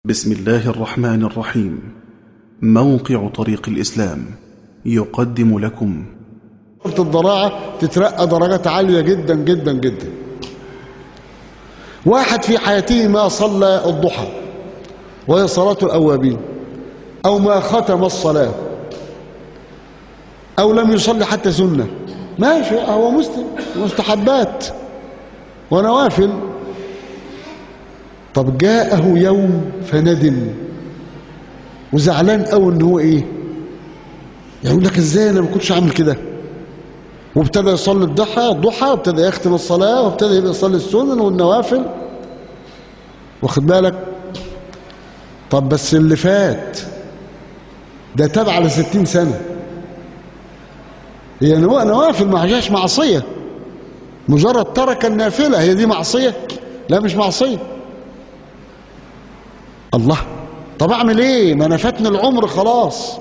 بسم الله الرحمن الرحيم موقع طريق الإسلام يقدم لكم قلت الضراعة تترقى درجات عالية جدا جدا جدا واحد في حياته ما صلى الضحى وهي صلاة الأوابين أو ما ختم الصلاة أو لم يصلي حتى سنة ماشي هو مسلم مستحبات ونوافل طب جاءه يوم فندم وزعلان قوي ان هو ايه يعني يقول لك ازاي انا ما كنتش عامل كده وابتدى يصلي الضحى الضحى وابتدى يختم الصلاه وابتدى يبقى يصلي السنن والنوافل واخد بالك طب بس اللي فات ده تبع ل 60 سنه هي نوافل ما هياش معصيه مجرد ترك النافله هي دي معصيه لا مش معصيه الله طب اعمل ايه ما انا فاتني العمر خلاص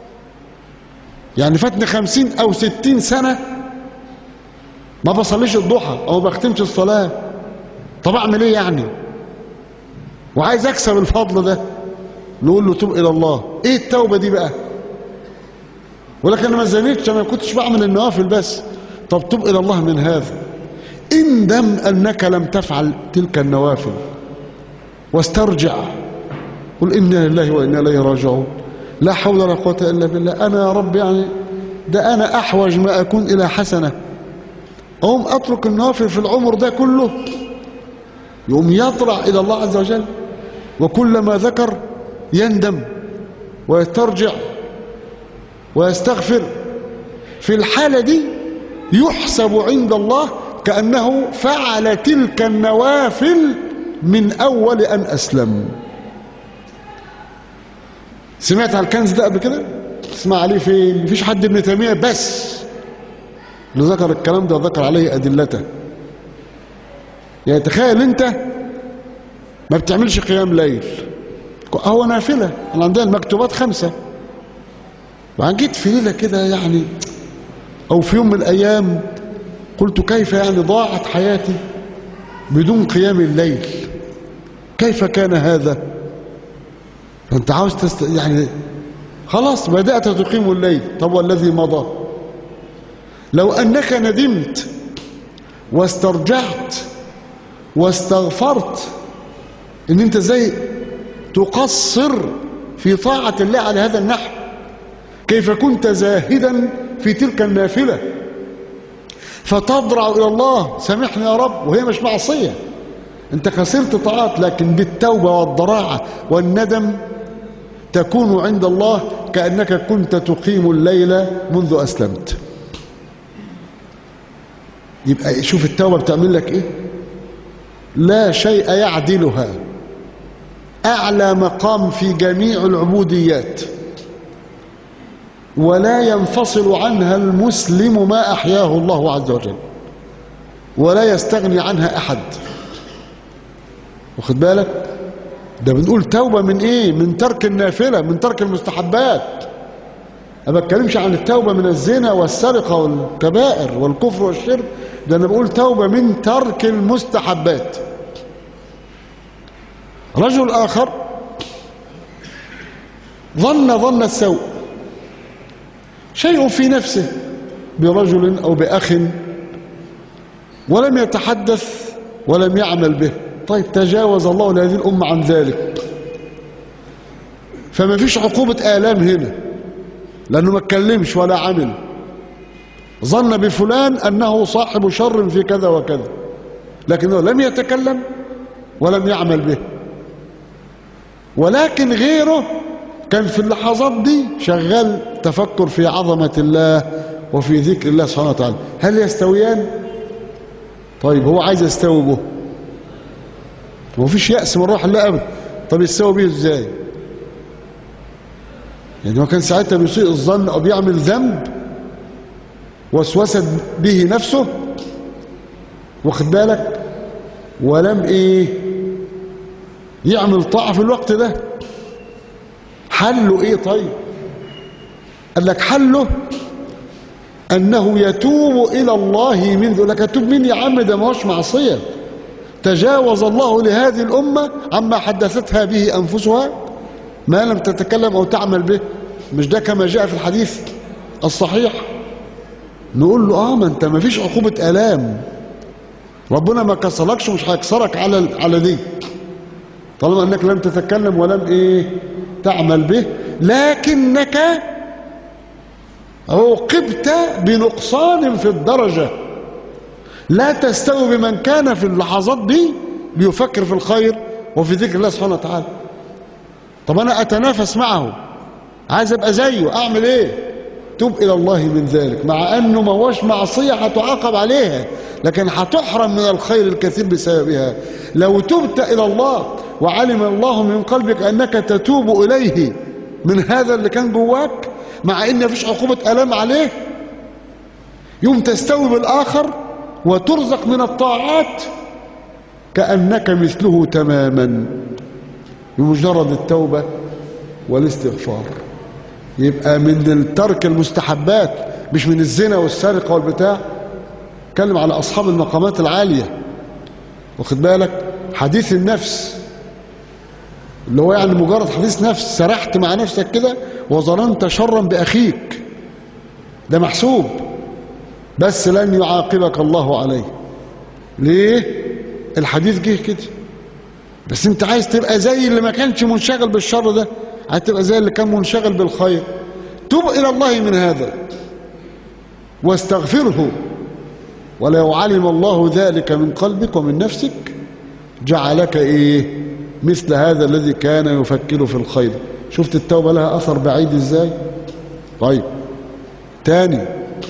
يعني فاتني خمسين او ستين سنة ما بصليش الضحى او ما بختمش الصلاة طب اعمل ايه يعني وعايز اكسب الفضل ده نقول له توب الى الله ايه التوبة دي بقى ولكن انا ما زنيتش انا ما كنتش بعمل النوافل بس طب توب الى الله من هذا اندم انك لم تفعل تلك النوافل واسترجع قل إنا لله وإنا إليه راجعون لا حول ولا قوة إلا بالله أنا يا رب يعني ده أنا أحوج ما أكون إلى حسنة أقوم أترك النوافل في العمر ده كله يقوم يطلع إلى الله عز وجل وكلما ذكر يندم ويسترجع ويستغفر في الحالة دي يحسب عند الله كأنه فعل تلك النوافل من أول أن أسلم سمعت على الكنز ده قبل كده تسمع عليه فين مفيش حد ابن تيميه بس اللي ذكر الكلام ده وذكر عليه ادلته يعني تخيل انت ما بتعملش قيام ليل هو نافله انا عندنا المكتوبات خمسه وبعدين جيت في ليله كده يعني او في يوم من الايام قلت كيف يعني ضاعت حياتي بدون قيام الليل كيف كان هذا فانت عاوز تست... يعني خلاص بدأت تقيم الليل طب والذي مضى لو أنك ندمت واسترجعت واستغفرت ان انت زي تقصر في طاعة الله على هذا النحو كيف كنت زاهدا في تلك النافلة فتضرع إلى الله سامحني يا رب وهي مش معصية انت خسرت طاعات لكن بالتوبة والضراعة والندم تكون عند الله كأنك كنت تقيم الليل منذ أسلمت يبقى شوف التوبة بتعمل لك إيه لا شيء يعدلها أعلى مقام في جميع العبوديات ولا ينفصل عنها المسلم ما أحياه الله عز وجل ولا يستغني عنها أحد واخد بالك ده بنقول توبة من ايه من ترك النافلة من ترك المستحبات ما بتكلمش عن التوبة من الزنا والسرقة والكبائر والكفر والشرك ده انا بقول توبة من ترك المستحبات رجل آخر ظن ظن السوء شيء في نفسه برجل أو بأخ ولم يتحدث ولم يعمل به طيب تجاوز الله لهذه الأمة عن ذلك فما فيش عقوبة آلام هنا لأنه ما اتكلمش ولا عمل ظن بفلان أنه صاحب شر في كذا وكذا لكنه لم يتكلم ولم يعمل به ولكن غيره كان في اللحظات دي شغال تفكر في عظمة الله وفي ذكر الله سبحانه وتعالى هل يستويان طيب هو عايز يستوي به ما فيش يأس من روح الله أبدا طب يستوي بيه ازاي يعني هو كان ساعتها بيسيء الظن أو بيعمل ذنب وسوست به نفسه واخد بالك ولم ايه يعمل طاعة في الوقت ده حله ايه طيب قال لك حله انه يتوب الى الله من ذلك اتوب مين يا عم ده ما هوش معصيه تجاوز الله لهذه الأمة عما حدثتها به أنفسها ما لم تتكلم أو تعمل به مش ده كما جاء في الحديث الصحيح نقول له اه ما انت ما فيش عقوبة آلام ربنا ما كسركش ومش هيكسرك على على دي طالما انك لم تتكلم ولم ايه تعمل به لكنك عوقبت بنقصان في الدرجة لا تستوي بمن كان في اللحظات دي بيفكر في الخير وفي ذكر الله سبحانه وتعالى طب انا اتنافس معه عايز ابقى زيه اعمل ايه تب الى الله من ذلك مع انه ما هوش معصيه هتعاقب عليها لكن هتحرم من الخير الكثير بسببها لو تبت الى الله وعلم الله من قلبك انك تتوب اليه من هذا اللي كان جواك مع ان مفيش عقوبه الام عليه يوم تستوي بالاخر وترزق من الطاعات كانك مثله تماما بمجرد التوبه والاستغفار يبقى من ترك المستحبات مش من الزنا والسرقه والبتاع اتكلم على اصحاب المقامات العاليه واخد بالك حديث النفس اللي هو يعني مجرد حديث نفس سرحت مع نفسك كده وظننت شرا باخيك ده محسوب بس لن يعاقبك الله عليه ليه الحديث جه كده بس انت عايز تبقى زي اللي ما كانش منشغل بالشر ده عايز تبقى زي اللي كان منشغل بالخير تب الى الله من هذا واستغفره ولو علم الله ذلك من قلبك ومن نفسك جعلك ايه مثل هذا الذي كان يفكر في الخير شفت التوبة لها أثر بعيد ازاي طيب تاني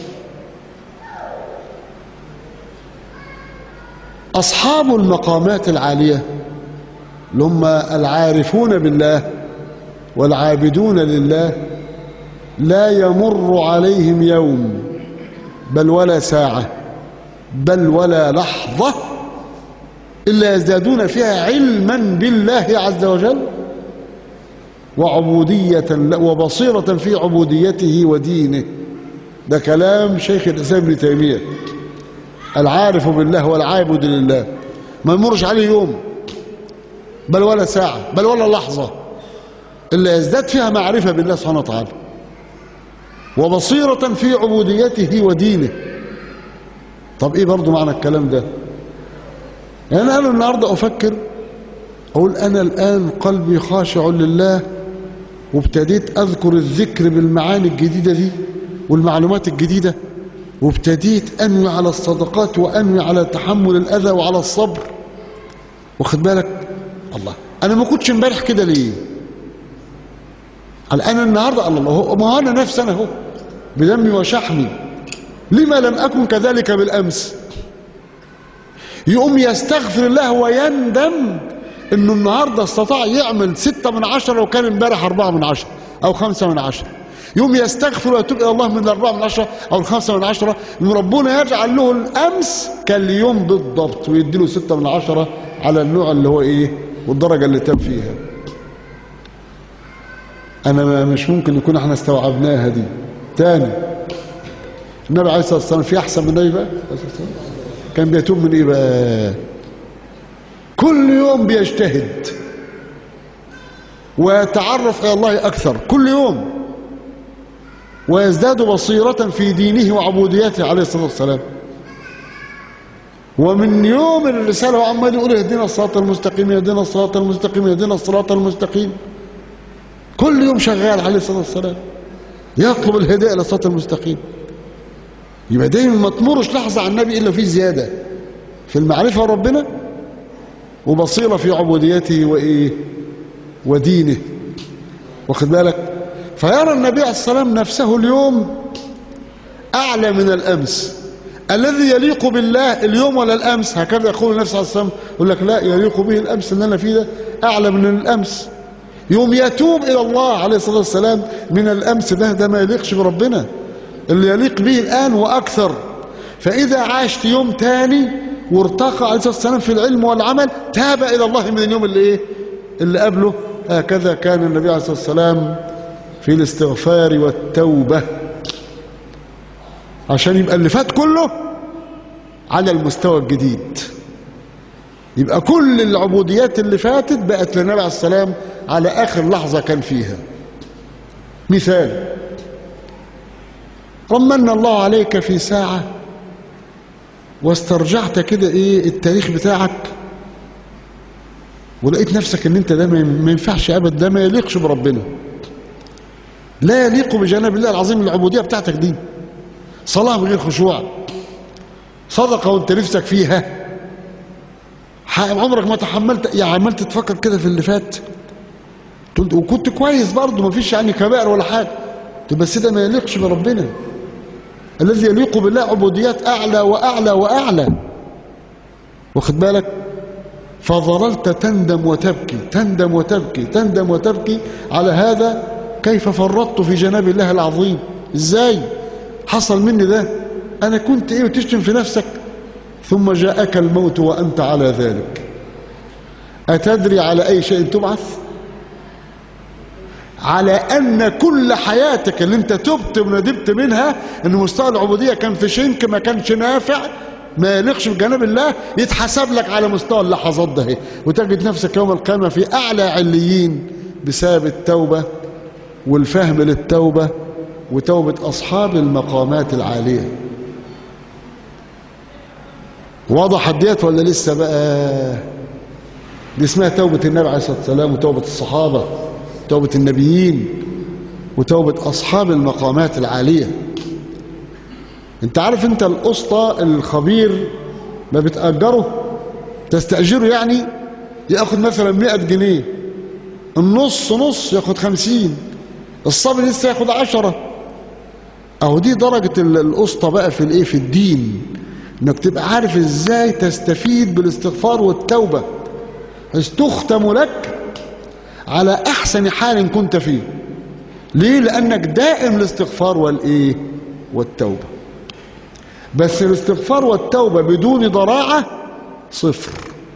أصحاب المقامات العالية اللي هم العارفون بالله والعابدون لله لا يمر عليهم يوم بل ولا ساعة بل ولا لحظة إلا يزدادون فيها علما بالله عز وجل وعبودية وبصيرة في عبوديته ودينه ده كلام شيخ الإسلام ابن تيمية العارف بالله والعابد لله ما يمرش عليه يوم بل ولا ساعة بل ولا لحظة إلا يزداد فيها معرفة بالله سبحانه وتعالى وبصيرة في عبوديته ودينه طب ايه برضو معنى الكلام ده يعني انا النهارده افكر اقول انا الان قلبي خاشع لله وابتديت اذكر الذكر بالمعاني الجديده دي والمعلومات الجديده وابتديت انوي على الصدقات وانوي على تحمل الاذى وعلى الصبر واخد بالك الله انا ما كنتش امبارح كده ليه على انا النهارده الله ما هو انا نفسي انا اهو بدمي وشحمي لما لم اكن كذلك بالامس يقوم يستغفر الله ويندم انه النهارده استطاع يعمل ستة من عشرة وكان امبارح أربعة من عشرة أو خمسة من عشرة يوم يستغفر ويتوب إلى الله من الأربعة من عشرة أو الخمسة من عشرة يوم ربنا يجعل له الأمس كاليوم بالضبط ويديله ستة من عشرة على النوع اللي هو إيه والدرجة اللي تاب فيها أنا ما مش ممكن يكون احنا استوعبناها دي تاني النبي عليه الصلاة والسلام في أحسن من النبي بقى كان بيتوب من إيه بقى كل يوم بيجتهد ويتعرف إلى الله أكثر كل يوم ويزداد بصيرة في دينه وعبوديته عليه الصلاة والسلام ومن يوم الرسالة وعمال يقول اهدنا الصراط المستقيم اهدنا الصراط المستقيم اهدنا الصراط المستقيم كل يوم شغال عليه الصلاة والسلام يطلب الهداية إلى الصراط المستقيم يبقى دايما ما تمرش لحظة على النبي إلا في زيادة في المعرفة ربنا وبصيرة في عبوديته وإيه ودينه واخد بالك فيرى النبي عليه الصلاة والسلام نفسه اليوم أعلى من الأمس الذي يليق بالله اليوم ولا الأمس هكذا يقول النبي صلى الله عليه وسلم يقول لك لا يليق به الأمس اللي أنا فيه ده أعلى من الأمس يوم يتوب إلى الله عليه الصلاة والسلام من الأمس ده ده ما يليقش بربنا اللي يليق به الآن وأكثر فإذا عاشت يوم تاني وارتقى عليه الصلاة والسلام في العلم والعمل تاب إلى الله من اليوم اللي إيه اللي قبله هكذا كان النبي عليه الصلاة والسلام في الاستغفار والتوبة عشان يبقى اللي فات كله على المستوى الجديد يبقى كل العبوديات اللي فاتت بقت للنبي عليه السلام على اخر لحظه كان فيها مثال رمنا الله عليك في ساعه واسترجعت كده ايه التاريخ بتاعك ولقيت نفسك ان انت ده ما ينفعش ابدا ده ما يليقش بربنا لا يليق بجناب الله العظيم العبوديه بتاعتك دي صلاه بغير خشوع صدقه وانت نفسك فيها عمرك ما تحملت يعني عملت تفكر كده في اللي فات وكنت كويس برضه ما فيش يعني كبائر ولا حاجه بس ده ما يليقش بربنا الذي يليق بالله عبوديات اعلى واعلى واعلى واخد بالك فظللت تندم وتبكي تندم وتبكي تندم وتبكي على هذا كيف فرطت في جناب الله العظيم ازاي حصل مني ده انا كنت ايه وتشتم في نفسك ثم جاءك الموت وانت على ذلك اتدري على اي شيء تبعث على ان كل حياتك اللي انت تبت وندبت منها ان مستوى العبوديه كان في شنك ما كانش نافع ما يليقش بجانب الله يتحسب لك على مستوى اللحظات ده وتجد نفسك يوم القيامه في اعلى عليين بسبب التوبه والفهم للتوبه وتوبه اصحاب المقامات العاليه وضحت ديت ولا لسه بقى دي اسمها توبه النبي عليه الصلاه والسلام وتوبه الصحابه توبة النبيين وتوبة أصحاب المقامات العالية انت عارف انت الأسطى الخبير ما بتأجره تستأجره يعني ياخد مثلا 100 جنيه النص نص ياخد خمسين الصبي لسه ياخد عشرة اهو دي درجة الأسطى بقى في الايه في الدين انك تبقى عارف ازاي تستفيد بالاستغفار والتوبة إذ تختم لك على احسن حال كنت فيه ليه لانك دائم الاستغفار والايه والتوبه بس الاستغفار والتوبه بدون ضراعه صفر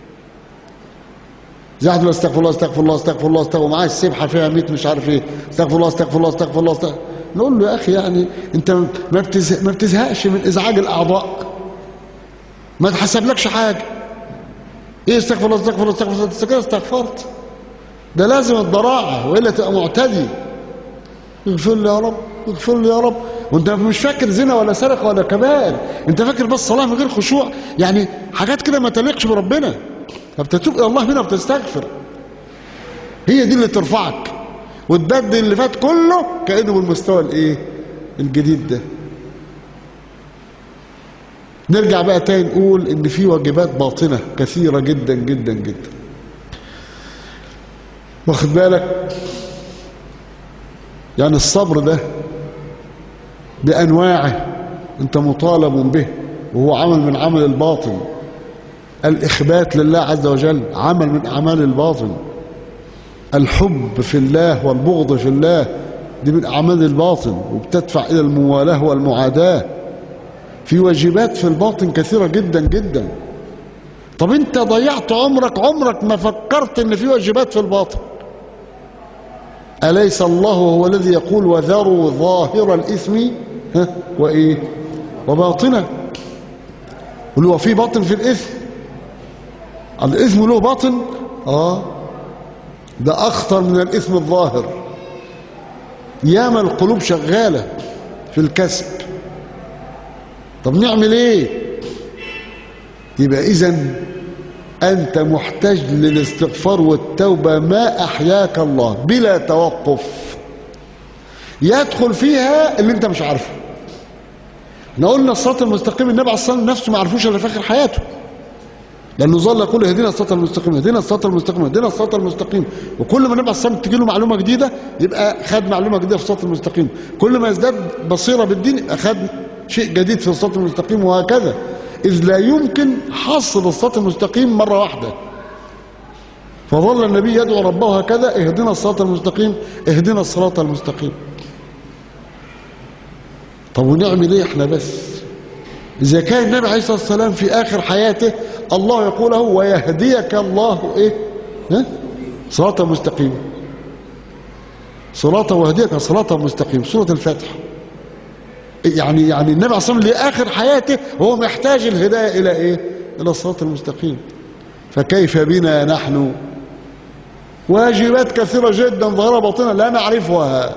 زي استغفر الله استغفر الله استغفر الله استغفر معاه السبحه فيها 100 مش عارف ايه استغفر الله استغفر الله استغفر الله استغفر نقول له يا اخي يعني انت ما بتزهق ما بتزهقش من ازعاج الاعضاء ما تحسبلكش حاجه ايه استغفر الله استغفر الله استغفر الله انت كده استغفرت ده لازم الضراعة وإلا تبقى معتدي اغفر لي يا رب اغفر لي يا رب وانت مش فاكر زنا ولا سرقه ولا كبائر انت فاكر بس صلاه من غير خشوع يعني حاجات كده ما تليقش بربنا فبتتوب الى الله هنا وبتستغفر هي دي اللي ترفعك وتبدل اللي فات كله كانه بالمستوى الايه الجديد ده نرجع بقى تاني نقول ان في واجبات باطنه كثيره جدا جدا جدا واخد بالك يعني الصبر ده بأنواعه أنت مطالب به وهو عمل من عمل الباطن الإخبات لله عز وجل عمل من أعمال الباطن الحب في الله والبغض في الله دي من أعمال الباطن وبتدفع إلى الموالاة والمعاداة في واجبات في الباطن كثيرة جدا جدا طب انت ضيعت عمرك عمرك ما فكرت ان في واجبات في الباطن أليس الله هو الذي يقول وذروا ظاهر الإثم ها وإيه وباطنه قل هو في باطن في الإثم الإثم له باطن آه ده أخطر من الإثم الظاهر ياما القلوب شغالة في الكسب طب نعمل ايه يبقى اذا أنت محتاج للاستغفار والتوبة ما أحياك الله بلا توقف يدخل فيها اللي أنت مش عارفه احنا قلنا الصراط المستقيم النبي عليه الصلاة والسلام نفسه ما عرفوش إلا في آخر حياته لأنه ظل يقول اهدنا الصراط المستقيم اهدنا الصراط المستقيم اهدنا الصراط المستقيم وكل ما النبي عليه الصلاة والسلام تجي له معلومة جديدة يبقى خد معلومة جديدة في الصراط المستقيم كل ما يزداد بصيرة بالدين أخذ شيء جديد في الصراط المستقيم وهكذا إذ لا يمكن حصر الصراط المستقيم مرة واحدة فظل النبي يدعو ربه هكذا اهدنا الصراط المستقيم اهدنا الصراط المستقيم طب ونعمل ايه احنا بس إذا كان النبي عليه الصلاة والسلام في آخر حياته الله يقول له ويهديك الله إيه ها؟ صراطا مستقيما صراطا وهديك صراطا مستقيم سورة الفاتحة يعني يعني النبي عليه الصلاه والسلام لاخر حياته هو محتاج الهدايه الى ايه؟ الى الصراط المستقيم. فكيف بنا نحن واجبات كثيرة جدا ظاهرة باطنة لا نعرفها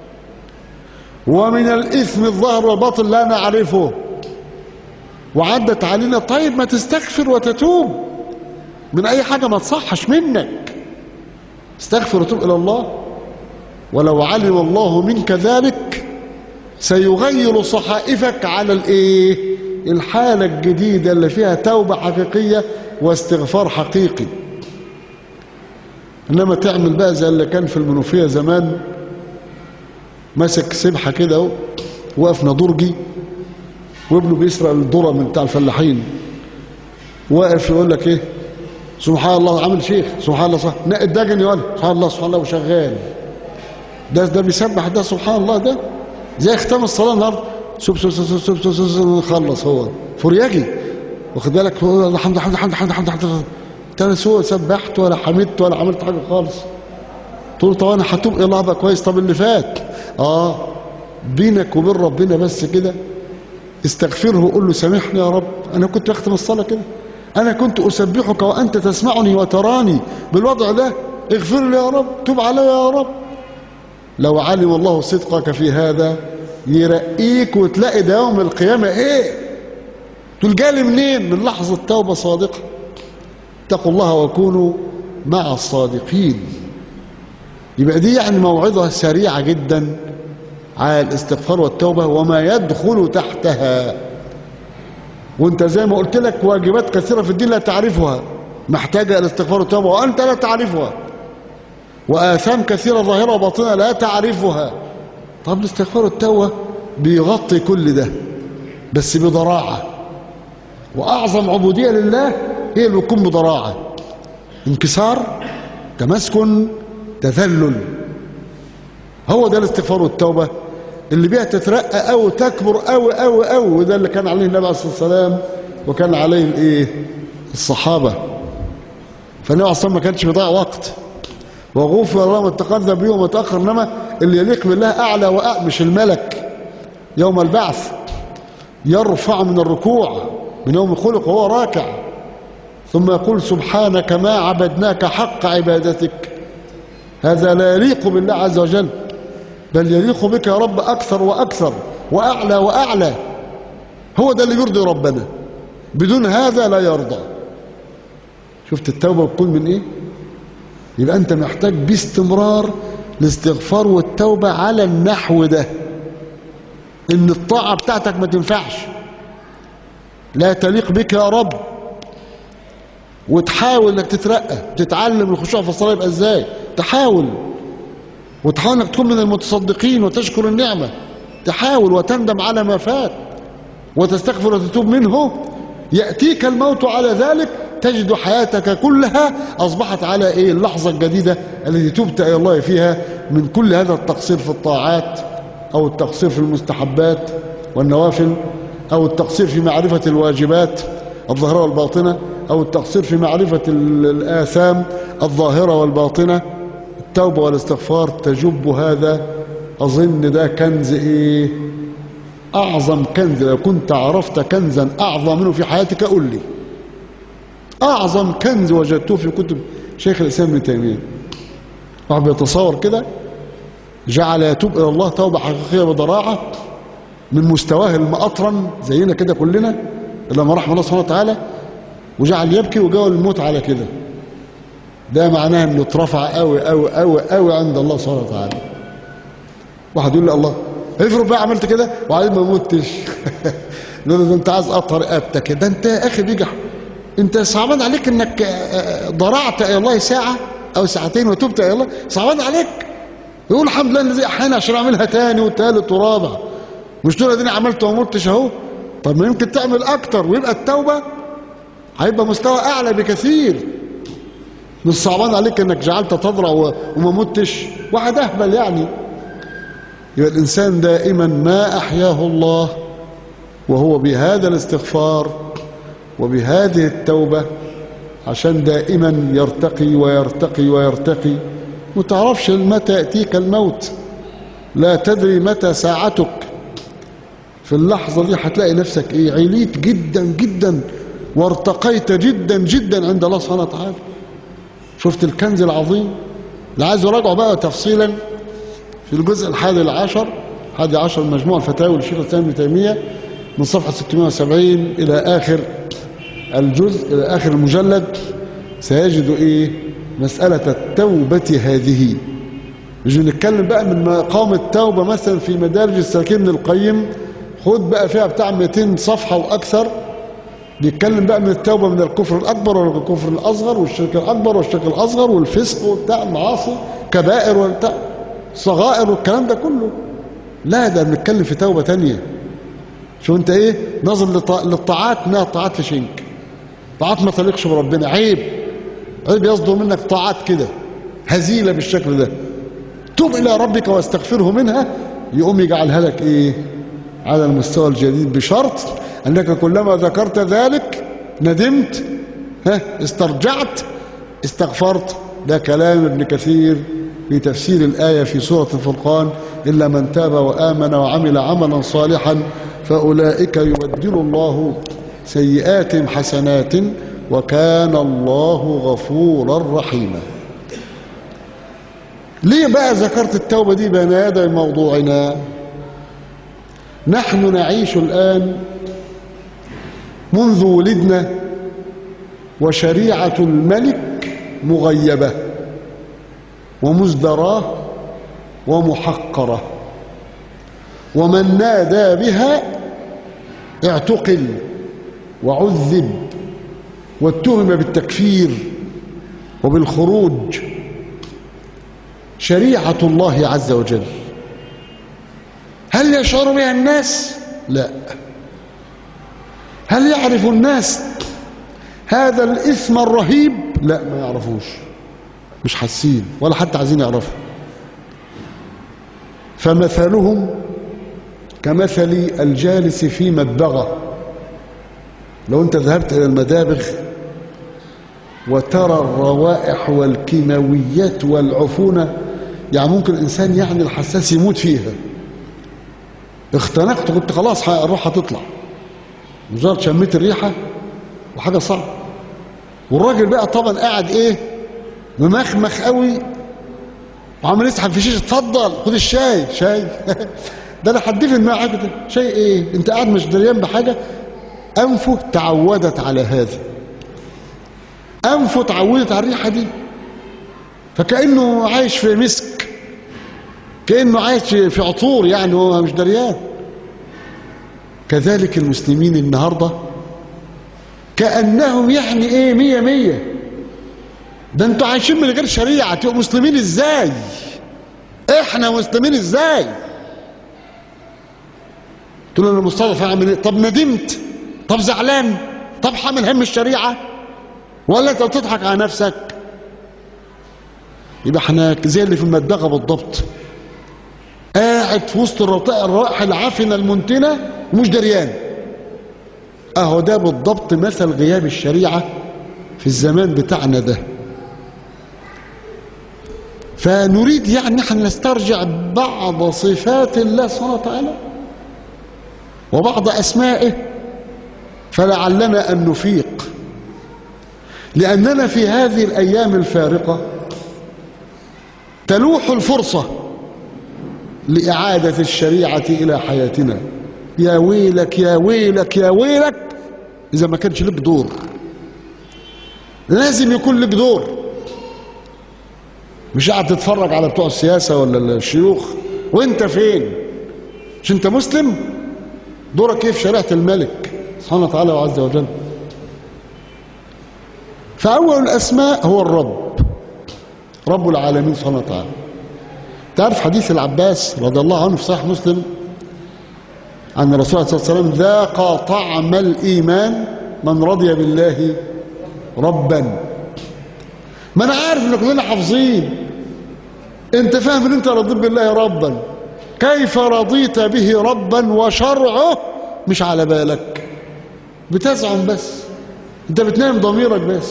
ومن الإثم الظاهر والباطن لا نعرفه وعدت علينا طيب ما تستغفر وتتوب من أي حاجة ما تصحش منك استغفر وتوب إلى الله ولو علم الله منك ذلك سيغير صحائفك على الايه الحالة الجديدة اللي فيها توبة حقيقية واستغفار حقيقي انما تعمل بقى زي اللي كان في المنوفية زمان مسك سبحة كده اهو واقف نضرجي وابنه بيسرق الذرة من بتاع الفلاحين واقف يقول لك ايه سبحان الله عامل شيخ سبحان الله صح نقي الدجن يقول سبحان الله سبحان الله وشغال ده ده بيسبح ده سبحان الله ده زي ختام الصلاه النهارده سب سب سب سب سب سب سب سب خلص هو فرياجي واخد بالك هو الحمد الحمد الحمد الحمد الحمد الحمد انت سوى سبحت ولا حمدت ولا عملت حاجه خالص تقول طب انا هتوب الى الله بقى كويس طب اللي فات اه بينك وبين ربنا بس كده استغفره وقول له سامحني يا رب انا كنت بختم الصلاه كده انا كنت اسبحك وانت تسمعني وتراني بالوضع ده اغفر لي يا رب توب علي يا رب لو علم الله صدقك في هذا يرقيك وتلاقي ده يوم القيامة ايه تقول جالي منين من لحظة توبة صادقة اتقوا الله وكونوا مع الصادقين يبقى دي يعني موعظة سريعة جدا على الاستغفار والتوبة وما يدخل تحتها وانت زي ما قلت لك واجبات كثيرة في الدين لا تعرفها محتاجة الاستغفار والتوبة وانت لا تعرفها وآثام كثيرة ظاهرة وباطنة لا تعرفها طب الاستغفار والتوبة بيغطي كل ده بس بضراعة وأعظم عبودية لله هي اللي بتكون بضراعة انكسار تمسكن تذلل هو ده الاستغفار والتوبة اللي بيها تترقى أو تكبر أو أو أو وده اللي كان عليه النبي عليه الصلاة والسلام وكان عليه الإيه الصحابة فالنبي عليه الصلاة والسلام ما كانش بيضيع وقت وغفر الله ما تقدم به وما تأخر إنما اللي يليق بالله أعلى وأعلى مش الملك يوم البعث يرفع من الركوع من يوم خلق وهو راكع ثم يقول سبحانك ما عبدناك حق عبادتك هذا لا يليق بالله عز وجل بل يليق بك يا رب أكثر وأكثر وأعلى وأعلى هو ده اللي يرضي ربنا بدون هذا لا يرضى شفت التوبة بتكون من إيه يبقى أنت محتاج باستمرار الاستغفار والتوبة على النحو ده إن الطاعة بتاعتك ما تنفعش لا تليق بك يا رب وتحاول انك تترقى تتعلم الخشوع في الصلاه يبقى ازاي تحاول وتحاول انك تكون من المتصدقين وتشكر النعمه تحاول وتندم على ما فات وتستغفر وتتوب منه ياتيك الموت على ذلك تجد حياتك كلها اصبحت على ايه اللحظه الجديده التي تبت الى الله فيها من كل هذا التقصير في الطاعات او التقصير في المستحبات والنوافل او التقصير في معرفه الواجبات الظاهره والباطنه أو التقصير في معرفة الآثام الظاهرة والباطنة التوبة والاستغفار تجب هذا أظن ده كنز إيه أعظم كنز لو كنت عرفت كنزا أعظم منه في حياتك قل لي أعظم كنز وجدته في كتب شيخ الإسلام ابن تيمية واحد بيتصور كده جعل يتوب إلى الله توبة حقيقية بضراعة من مستواه المأطرن زينا كده كلنا لما رحم الله سبحانه وتعالى وجعل يبكي وجاء الموت على كده ده معناه انه اترفع قوي قوي قوي قوي عند الله سبحانه وتعالى واحد يقول لي الله افرض بقى عملت كده وبعدين ما متش ده, ده انت عايز اقطع رقبتك ده انت يا اخي بيجح انت صعبان عليك انك ضرعت الى الله ساعه او ساعتين وتبت الى الله صعبان عليك يقول الحمد لله الذي احيانا عشان اعملها تاني وتالت ورابع مش دول اديني عملت وما متش اهو طب ما يمكن تعمل اكتر ويبقى التوبه هيبقى مستوى اعلى بكثير مش صعبان عليك انك جعلت تضرع وما متش واحد اهبل يعني يبقى الانسان دائما ما احياه الله وهو بهذا الاستغفار وبهذه التوبه عشان دائما يرتقي ويرتقي ويرتقي وتعرفش متى ياتيك الموت لا تدري متى ساعتك في اللحظه دي هتلاقي نفسك ايه عليت جدا جدا وارتقيت جدا جدا عند الله سبحانه وتعالى شفت الكنز العظيم اللي عايز يراجعه بقى تفصيلا في الجزء الحادي عشر حادي عشر من مجموع الفتاوى للشيخ الاسلام ابن تيميه من صفحه 670 الى اخر الجزء الى اخر المجلد سيجد ايه مساله التوبه هذه مش بنتكلم بقى من مقام التوبه مثلا في مدارج الساكن ابن القيم خد بقى فيها بتاع 200 صفحه واكثر بيتكلم بقى من التوبة من الكفر الأكبر والكفر الأصغر والشرك الأكبر والشرك الأصغر والفسق وبتاع المعاصي كبائر وبتاع صغائر والكلام ده كله لا ده بنتكلم في توبة تانية شو انت ايه نظر للط- للطاعات انها طاعات في شنك طاعات ما تليقش بربنا عيب عيب يصدر منك طاعات كده هزيلة بالشكل ده توب إلى ربك واستغفره منها يقوم يجعلها لك ايه على المستوى الجديد بشرط أنك كلما ذكرت ذلك ندمت ها استرجعت استغفرت ده كلام ابن كثير في تفسير الآية في سورة الفرقان إلا من تاب وآمن وعمل عملا صالحا فأولئك يبدل الله سيئاتهم حسنات وكان الله غفورا رحيما ليه بقى ذكرت التوبة دي بين يدي موضوعنا نحن نعيش الآن منذ ولدنا وشريعة الملك مغيبة ومزدراه ومحقرة ومن نادى بها اعتقل وعذب واتهم بالتكفير وبالخروج شريعة الله عز وجل هل يشعر بها الناس لا هل يعرف الناس هذا الإثم الرهيب لا ما يعرفوش مش حاسين ولا حتى عايزين يعرفوا فمثلهم كمثل الجالس في مدبغة لو انت ذهبت إلى المدابغ وترى الروائح والكيماويات والعفونة يعني ممكن الإنسان يعني الحساس يموت فيها اختنقت كنت خلاص الروح هتطلع مجرد شميت الريحة وحاجة صعبة والراجل بقى طبعا قاعد ايه ممخمخ قوي وعمال يسحب في شيشه اتفضل خد الشاي شاي ده انا هدفن معاك ده شاي ايه انت قاعد مش دريان بحاجه انفه تعودت على هذا انفه تعودت على الريحه دي فكانه عايش في مسك كانه عايش في عطور يعني هو مش دريان كذلك المسلمين النهارده كانهم يعني ايه مية مية ده انتوا عايشين من غير شريعه تبقوا مسلمين ازاي احنا مسلمين ازاي تقول له انا مصطفى اعمل ايه طب ندمت طب زعلان طب حامل هم الشريعه ولا انت بتضحك على نفسك يبقى احنا زي اللي في المدبغه بالضبط قاعد في وسط الروائح العافنه المنتنه ومش دريان اهو ده بالضبط مثل غياب الشريعه في الزمان بتاعنا ده فنريد يعني نحن نسترجع بعض صفات الله سبحانه وتعالى وبعض أسمائه فلعلنا أن نفيق لأننا في هذه الأيام الفارقة تلوح الفرصة لإعادة الشريعة إلى حياتنا يا ويلك يا ويلك يا ويلك إذا ما كانش لك دور لازم يكون لك دور مش قاعد تتفرج على بتوع السياسة ولا الشيوخ وانت فين مش انت مسلم دورك ايه في شريعة الملك سبحانه وتعالى وعز وجل فأول الأسماء هو الرب رب العالمين سبحانه وتعالى تعرف حديث العباس رضي الله عنه في صحيح مسلم عن الرسول صلى الله عليه وسلم ذاق طعم الإيمان من رضي بالله ربا ما انا عارف ان كلنا حافظين انت فاهم ان انت رضيت بالله ربا كيف رضيت به ربا وشرعه مش على بالك بتزعم بس انت بتنام ضميرك بس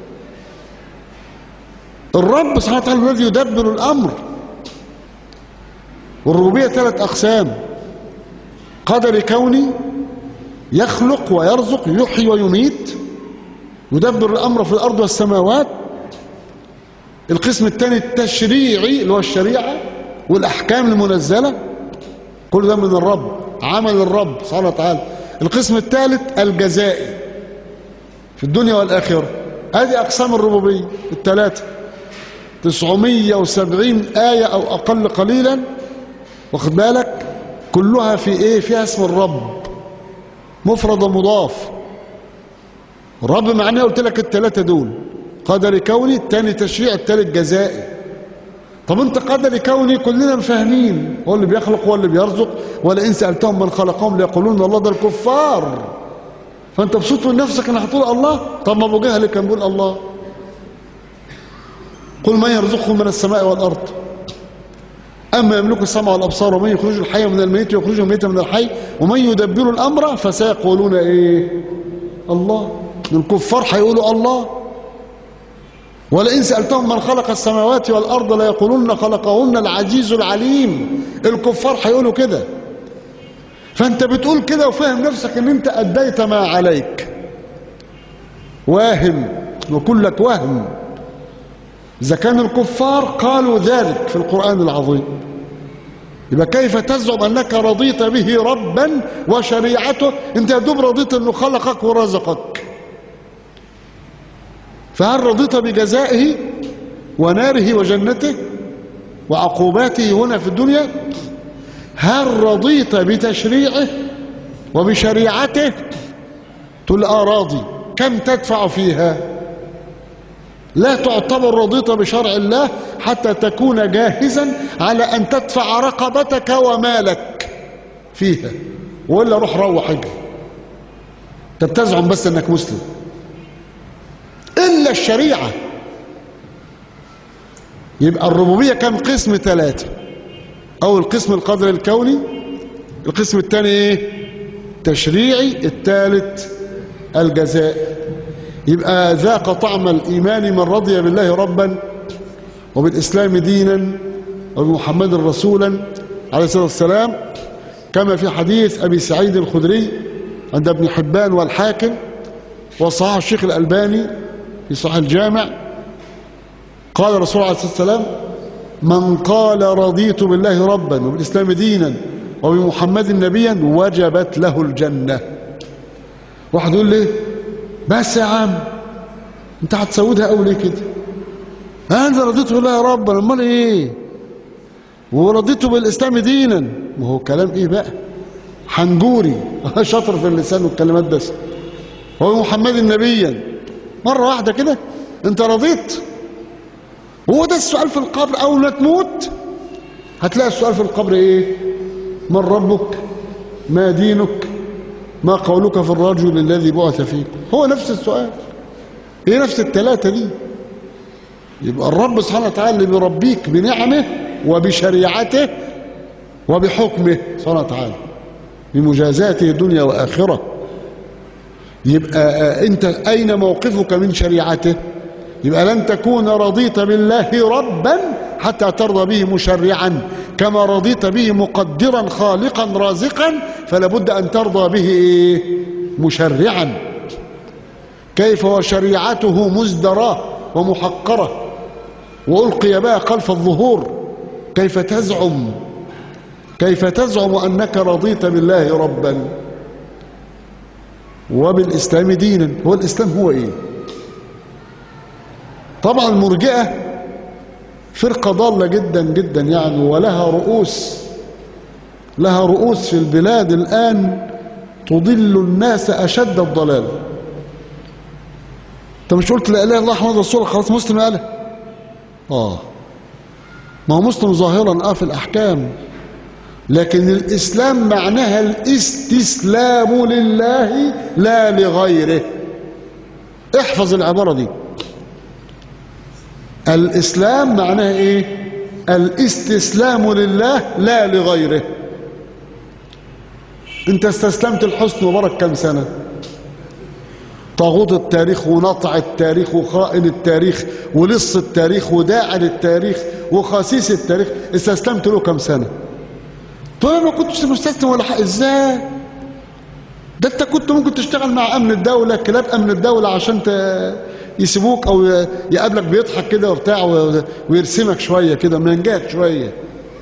الرب سبحانه وتعالى الذي يدبر الامر والربوبيه ثلاث اقسام قدر كوني يخلق ويرزق يحيي ويميت يدبر الأمر في الأرض والسماوات القسم الثاني التشريعي اللي هو الشريعة والأحكام المنزلة كل ده من الرب عمل الرب سبحانه وتعالى القسم الثالث الجزائي في الدنيا والآخرة هذه أقسام الربوبية الثلاثة 970 آية أو أقل قليلا واخد بالك كلها في إيه فيها اسم الرب مفرد ومضاف الرب معناه قلت لك الثلاثة دول قدر كوني الثاني تشريع الثالث جزائي طب انت قدر كوني كلنا فاهمين هو اللي بيخلق هو اللي بيرزق ولئن سألتهم من خلقهم ليقولون الله ده الكفار فانت مبسوط من نفسك انك هتقول الله طب ما ابو جهل كان بيقول الله قل من يرزقكم من السماء والارض اما يملك السمع والابصار ومن يخرج الحي من الميت ويخرج الميت من الحي ومن يدبر الامر فسيقولون ايه الله الكفار هيقولوا الله ولئن سألتهم من خلق السماوات والأرض ليقولون خلقهن العزيز العليم الكفار هيقولوا كده فأنت بتقول كده وفاهم نفسك أن أنت أديت ما عليك واهم وكلك وهم إذا كان الكفار قالوا ذلك في القرآن العظيم يبقى كيف تزعم أنك رضيت به ربا وشريعته أنت يا دوب رضيت أنه خلقك ورزقك فهل رضيت بجزائه وناره وجنته وعقوباته هنا في الدنيا هل رضيت بتشريعه وبشريعته تقول اه راضي كم تدفع فيها لا تعتبر رضيت بشرع الله حتى تكون جاهزا على أن تدفع رقبتك ومالك فيها ولا روح روح اجري انت بتزعم بس انك مسلم إلا الشريعة يبقى الربوبية كم قسم ثلاثة أول قسم القدر الكوني القسم الثاني إيه تشريعي الثالث الجزاء يبقى ذاق طعم الإيمان من رضي بالله ربا وبالإسلام دينا وبمحمد رسولا عليه الصلاة والسلام كما في حديث أبي سعيد الخدري عند ابن حبان والحاكم وصححه الشيخ الألباني في صحيح الجامع قال الرسول عليه الصلاة والسلام من قال رضيت بالله ربا وبالإسلام دينا وبمحمد نبيا وجبت له الجنة واحد يقول لي بس يا عم انت هتسودها قوي ليه كده انا رضيت بالله ربا امال ايه ورضيت بالاسلام دينا ما هو كلام ايه بقى حنجوري شاطر في اللسان والكلمات بس وبمحمد نبيا مرة واحدة كده انت رضيت هو ده السؤال في القبر اول ما تموت هتلاقي السؤال في القبر ايه من ربك ما دينك ما قولك في الرجل الذي بعث فيك هو نفس السؤال هي نفس الثلاثة دي يبقى الرب سبحانه وتعالى اللي بيربيك بنعمه وبشريعته وبحكمه سبحانه وتعالى بمجازاته دنيا وآخرة يبقى انت اين موقفك من شريعته يبقى لن تكون رضيت بالله ربا حتى ترضى به مشرعا كما رضيت به مقدرا خالقا رازقا فلا بد ان ترضى به ايه مشرعا كيف وشريعته مزدراه ومحقره والقي بها خلف الظهور كيف تزعم كيف تزعم انك رضيت بالله ربا وبالإسلام دينا هو الإسلام هو إيه طبعا المرجئة فرقة ضالة جدا جدا يعني ولها رؤوس لها رؤوس في البلاد الآن تضل الناس أشد الضلال انت مش قلت لا اله الا الله محمد رسول الله خلاص مسلم قالها اه ما هو مسلم ظاهرا اه في الاحكام لكن الإسلام معناها الاستسلام لله لا لغيره احفظ العبارة دي الإسلام معناها إيه الاستسلام لله لا لغيره انت استسلمت الحسن مبارك كم سنة طاغوت التاريخ ونطع التاريخ وخائن التاريخ ولص التاريخ وداعن التاريخ وخسيس التاريخ استسلمت له كم سنة طب ما كنتش مستسلم ولا حق ازاي ده انت كنت ممكن تشتغل مع امن الدوله كلاب امن الدوله عشان ت- يسيبوك او ي- يقابلك بيضحك كده وبتاع و- ويرسمك شويه كده منجاك شويه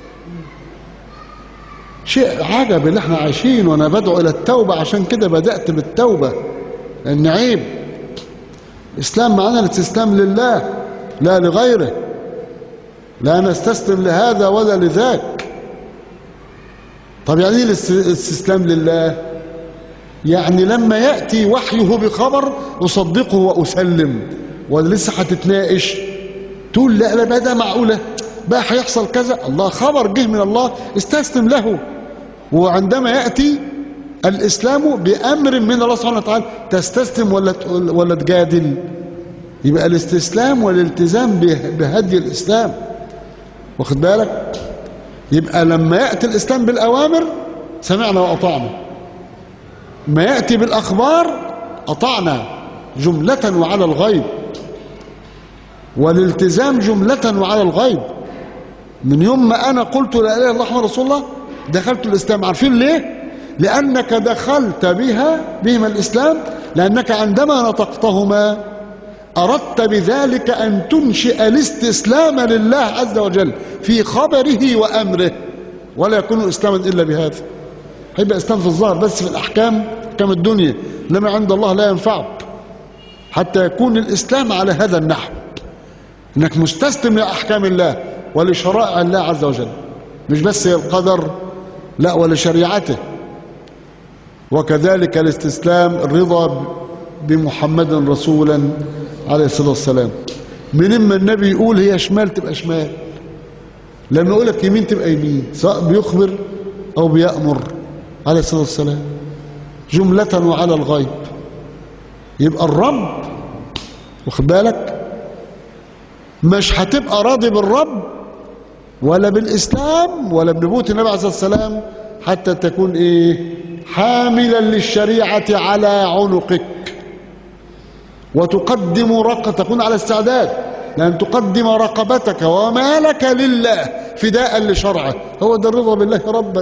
شيء عجب اللي احنا عايشين وانا بدعو الى التوبه عشان كده بدات بالتوبه لان عيب الاسلام معناه الاستسلام لله لا لغيره لا نستسلم لهذا ولا لذاك طب يعني ايه الاست- الاستسلام لله يعني لما ياتي وحيه بخبر اصدقه واسلم ولا لسه هتتناقش تقول لا لا بقى ده معقوله بقى هيحصل كذا الله خبر جه من الله استسلم له وعندما ياتي الاسلام بامر من الله سبحانه وتعالى تستسلم ولا تقول- ولا تجادل يبقى الاستسلام والالتزام به- بهدي الاسلام واخد بالك يبقى لما ياتي الاسلام بالاوامر سمعنا واطعنا ما ياتي بالاخبار اطعنا جمله وعلى الغيب والالتزام جمله وعلى الغيب من يوم ما انا قلت لا اله الا الله محمد رسول الله دخلت الاسلام عارفين ليه لانك دخلت بها بهما الاسلام لانك عندما نطقتهما اردت بذلك ان تنشئ الاستسلام لله عز وجل في خبره وامره ولا يكون اسلاما الا بهذا هيبقى اسلام في الظاهر بس في الاحكام احكام الدنيا لما عند الله لا ينفعك حتى يكون الاسلام على هذا النحو انك مستسلم لاحكام الله ولشرائع الله عز وجل مش بس القدر لا ولشريعته وكذلك الاستسلام الرضا بمحمد رسولا عليه الصلاه والسلام من اما النبي يقول هي شمال تبقى شمال لما يقول لك يمين تبقى يمين سواء بيخبر او بيامر عليه الصلاه والسلام جمله وعلى الغيب يبقى الرب واخد بالك مش هتبقى راضي بالرب ولا بالاسلام ولا بنبوه النبي عليه الصلاه والسلام حتى تكون ايه حاملا للشريعه على عنقك وتقدم رق تكون على استعداد لأن تقدم رقبتك ومالك لله فداء لشرعه هو ده الرضا بالله ربا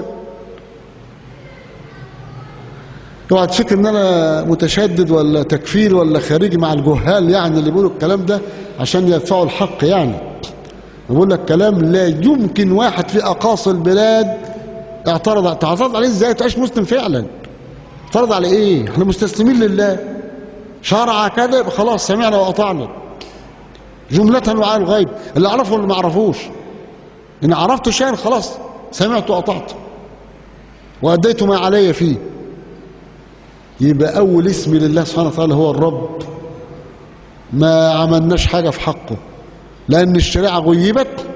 اوعى تفكر ان انا متشدد ولا تكفير ولا خارجي مع الجهال يعني اللي بيقولوا الكلام ده عشان يدفعوا الحق يعني بقول لك كلام لا يمكن واحد في اقاصي البلاد اعترض اعترض عليه ازاي تعيش مسلم فعلا اعترض على ايه احنا مستسلمين لله شرع كذا يبقى خلاص سمعنا واطعنا جملة وعلى الغيب اللي اعرفه واللي ما اعرفوش ان عرفت شيئا خلاص سمعت واطعت واديت ما علي فيه يبقى اول اسم لله سبحانه وتعالى هو الرب ما عملناش حاجه في حقه لان الشريعه غيبت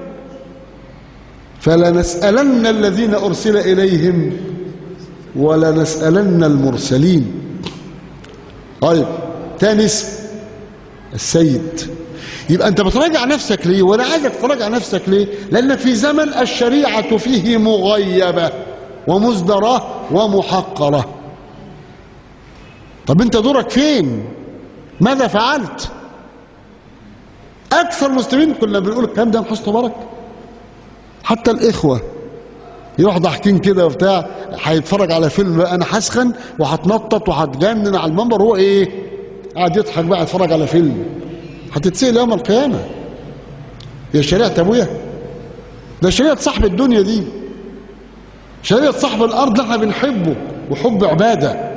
فلنسالن الذين ارسل اليهم ولنسالن المرسلين طيب تاني اسم السيد يبقى انت بتراجع نفسك ليه وانا عايزك تراجع نفسك ليه لان في زمن الشريعه فيه مغيبه ومزدره ومحقره طب انت دورك فين ماذا فعلت اكثر المسلمين كنا بنقول الكلام ده من حسن مبارك حتى الاخوه يروح ضاحكين كده وبتاع هيتفرج على فيلم بقى انا هسخن وهتنطط وهتجنن على المنبر هو ايه قاعد يضحك بقى يتفرج على فيلم هتتسال يوم القيامه يا شريعه ابويا ده شريعه صاحب الدنيا دي شريعه صاحب الارض اللي احنا بنحبه وحب عباده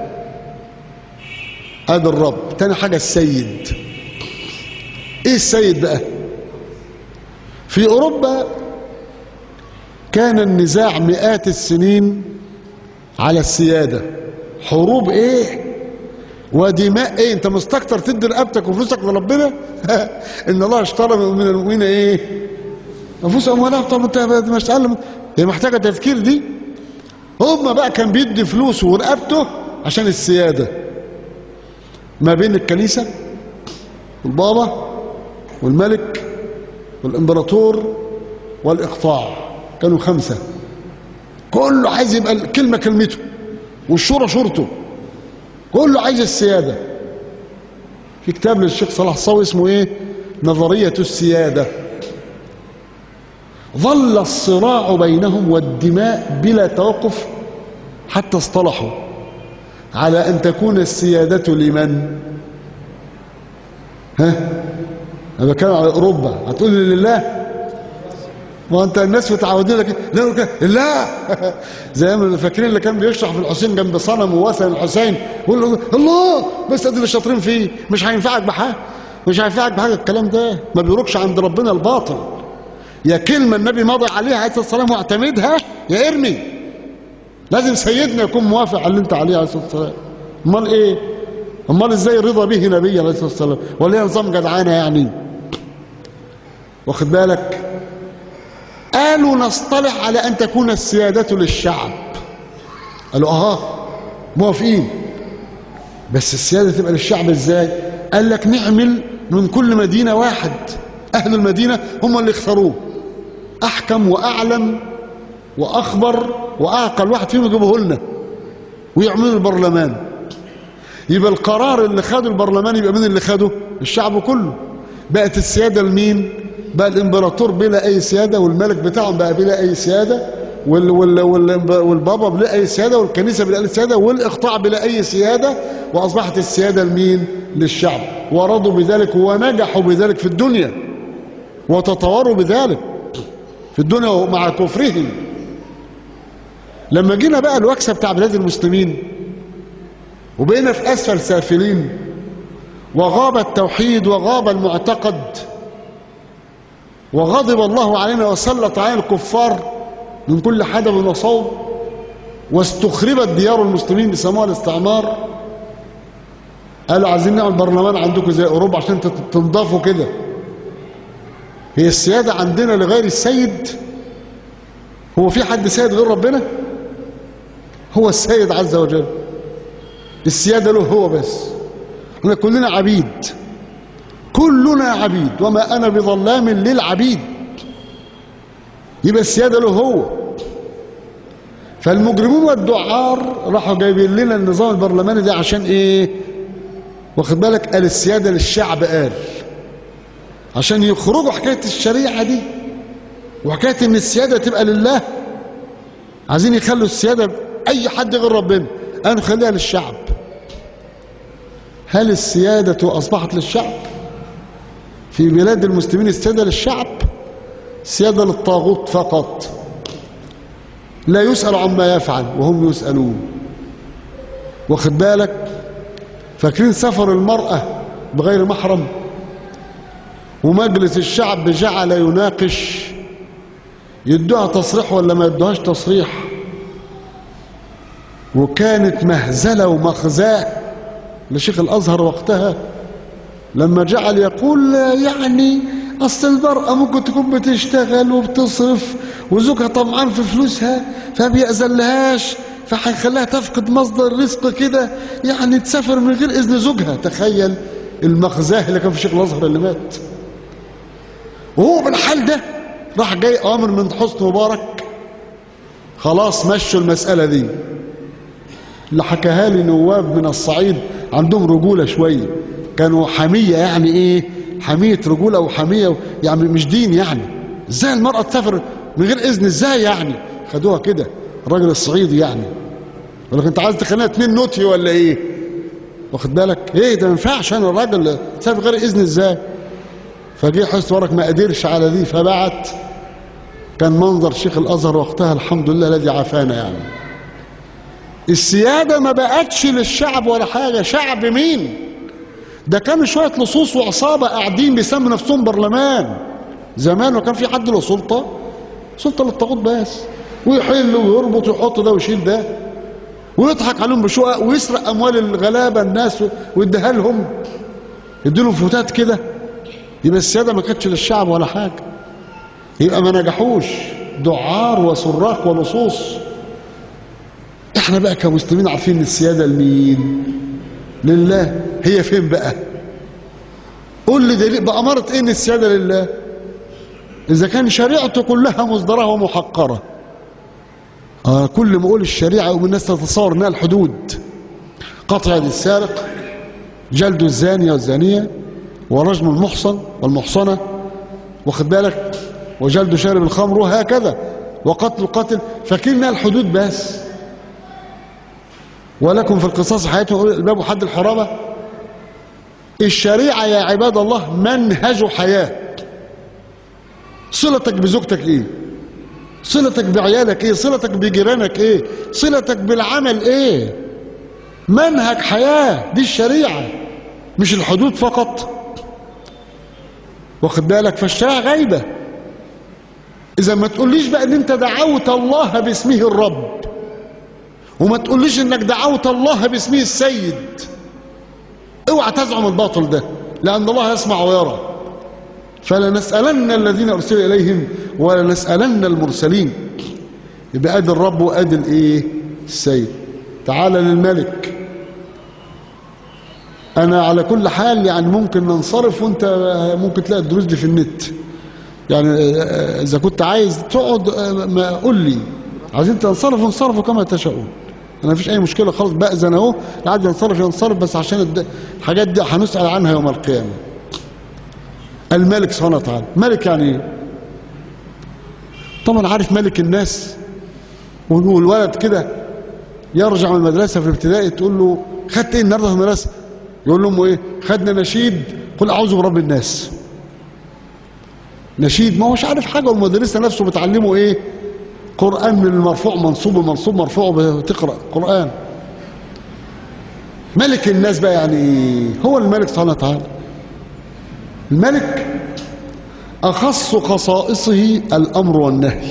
ادي الرب تاني حاجه السيد ايه السيد بقى في اوروبا كان النزاع مئات السنين على السياده حروب ايه ودماء ايه انت مستكتر تدي رقبتك وفلوسك لربنا ان الله اشترى من المؤمنين ايه انفس اموالهم طب انت مش تعلم هي محتاجه تفكير دي هم بقى كان بيدي فلوسه ورقبته عشان السياده ما بين الكنيسه والبابا والملك والامبراطور والاقطاع كانوا خمسه كله عايز يبقى الكلمه كلمته والشورى شورته كله عايز السياده في كتاب للشيخ صلاح الصاوي اسمه ايه نظريه السياده ظل الصراع بينهم والدماء بلا توقف حتى اصطلحوا على أن تكون السيادة لمن ها أنا بتكلم على أوروبا هتقول لي لله ما أنت الناس متعودين لك لا لا زي ما فاكرين اللي كان بيشرح في الحسين جنب صنم ووثن الحسين يقول له الله بس قد اللي شاطرين فيه مش هينفعك بحاجة مش هينفعك بحاجة الكلام ده ما بيروكش عند ربنا الباطل يا كلمة النبي مضى عليها عليه الصلاة والسلام واعتمدها يا ارمي لازم سيدنا يكون موافق على اللي انت عليه عليه الصلاة والسلام امال ايه امال ازاي رضا به نبي عليه الصلاة والسلام ولا هي نظام جدعانة يعني واخد بالك قالوا نصطلح على ان تكون السيادة للشعب قالوا اه موافقين بس السيادة تبقى للشعب ازاي قال لك نعمل من كل مدينة واحد اهل المدينة هم اللي اختاروه احكم واعلم واخبر واعقل واحد فيهم يجيبه لنا ويعملوا البرلمان يبقى القرار اللي خده البرلمان يبقى مين اللي خده الشعب كله بقت السياده لمين بقى الامبراطور بلا اي سياده والملك بتاعهم بقى بلا اي سياده وال وال وال والبابا بلا اي سياده والكنيسه بلا اي سياده والاقطاع بلا اي سياده واصبحت السياده لمين للشعب ورضوا بذلك ونجحوا بذلك في الدنيا وتطوروا بذلك في الدنيا مع كفرهم لما جينا بقى الوكسه بتاع بلاد المسلمين وبقينا في اسفل سافلين وغاب التوحيد وغاب المعتقد وغضب الله علينا وسلط علينا الكفار من كل حدب وصوب واستخربت ديار المسلمين بيسموها الاستعمار قالوا عايزين نعمل برلمان عندكم زي اوروبا عشان تنضافوا كده هي السياده عندنا لغير السيد هو في حد سيد غير ربنا هو السيد عز وجل السياده له هو بس احنا كلنا عبيد كلنا عبيد وما انا بظلام للعبيد يبقى السياده له هو فالمجرمون والدعار راحوا جايبين لنا النظام البرلماني ده عشان ايه واخد بالك قال السياده للشعب قال عشان يخرجوا حكايه الشريعه دي وحكايه ان السياده تبقى لله عايزين يخلوا السياده اي حد غير ربنا قالوا خليها للشعب هل السياده اصبحت للشعب في بلاد المسلمين السياده للشعب سياده للطاغوت فقط لا يسأل عما يفعل وهم يسألون واخد بالك فاكرين سفر المرأة بغير محرم ومجلس الشعب جعل يناقش يدوها تصريح ولا ما يدوهاش تصريح وكانت مهزلة ومخزاة لشيخ الأزهر وقتها لما جعل يقول يعني أصل المرأة ممكن تكون بتشتغل وبتصرف وزوجها طمعان في فلوسها فبيأذن لهاش فهيخليها تفقد مصدر رزق كده يعني تسافر من غير إذن زوجها تخيل المخزاه اللي كان في شيخ الأزهر اللي مات وهو بالحال ده راح جاي أمر من حسن مبارك خلاص مشوا المسألة دي اللي حكاها لي نواب من الصعيد عندهم رجولة شوية كانوا حمية يعني ايه حمية رجولة وحمية يعني مش دين يعني ازاي المرأة تسافر من غير اذن ازاي يعني خدوها كده الراجل الصعيدي يعني يقول لك انت عايز تخليها اتنين نوتي ولا ايه واخد بالك ايه ده ما ينفعش انا الراجل تسافر غير اذن ازاي فجه حسن ورك ما قدرش على دي فبعت كان منظر شيخ الازهر وقتها الحمد لله الذي عافانا يعني السيادة ما بقتش للشعب ولا حاجة شعب مين ده كانوا شوية لصوص وعصابة قاعدين بيسموا نفسهم برلمان زمان وكان في حد له سلطة سلطة للطاغوت بس ويحل ويربط ويحط ده ويشيل ده ويضحك عليهم بشقق ويسرق اموال الغلابه الناس ويديها لهم يديلهم فتات كده يبقى السياده ما كانتش للشعب ولا حاجه يبقى ما نجحوش دعار وسراق ولصوص احنا بقى كمسلمين عارفين ان السياده لمين لله هي فين بقى قول لي دليل بأمارة ايه ان السياده لله اذا كان شريعته كلها مصدرة ومحقره آه كل ما اقول الشريعه يقوم الناس تتصور انها الحدود قطع يد السارق جلد الزانيه والزانيه ورجم المحصن والمحصنه واخد بالك وجلد شارب الخمر وهكذا وقتل القتل فاكرين انها الحدود بس ولكم في القصاص حياة أولي الألباب وحد الحرابة الشريعة يا عباد الله منهج حياة صلتك بزوجتك ايه صلتك بعيالك ايه صلتك بجيرانك ايه صلتك بالعمل ايه منهج حياة دي الشريعة مش الحدود فقط واخد بالك فالشريعة غايبة اذا ما تقوليش بقى ان انت دعوت الله باسمه الرب وما تقوليش انك دعوت الله باسمه السيد اوعى تزعم الباطل ده لان الله يسمع ويرى فلنسألن الذين أرسل إليهم ولنسألن المرسلين يبقى ادي الرب وادي الايه السيد تعالى للملك انا على كل حال يعني ممكن ننصرف وانت ممكن تلاقي الدروس دي في النت يعني اذا كنت عايز تقعد ما قول لي عايزين تنصرف انصرفوا كما تشاءون انا مفيش اي مشكله خالص باذن اهو اللي عايز ينصرف ينصرف بس عشان الحاجات دي هنسال عنها يوم القيامه الملك سبحانه وتعالى ملك يعني ايه طبعا عارف ملك الناس والولد كده يرجع من المدرسه في الابتدائي تقول له خدت ايه النهارده في المدرسه يقول لهم ايه خدنا نشيد قل اعوذ برب الناس نشيد ما هوش عارف حاجه والمدرسه نفسه بتعلمه ايه قران من المرفوع منصوب منصوب مرفوع بتقرا قران ملك الناس بقى يعني ايه هو الملك سبحانه وتعالى الملك أخص خصائصه الأمر والنهي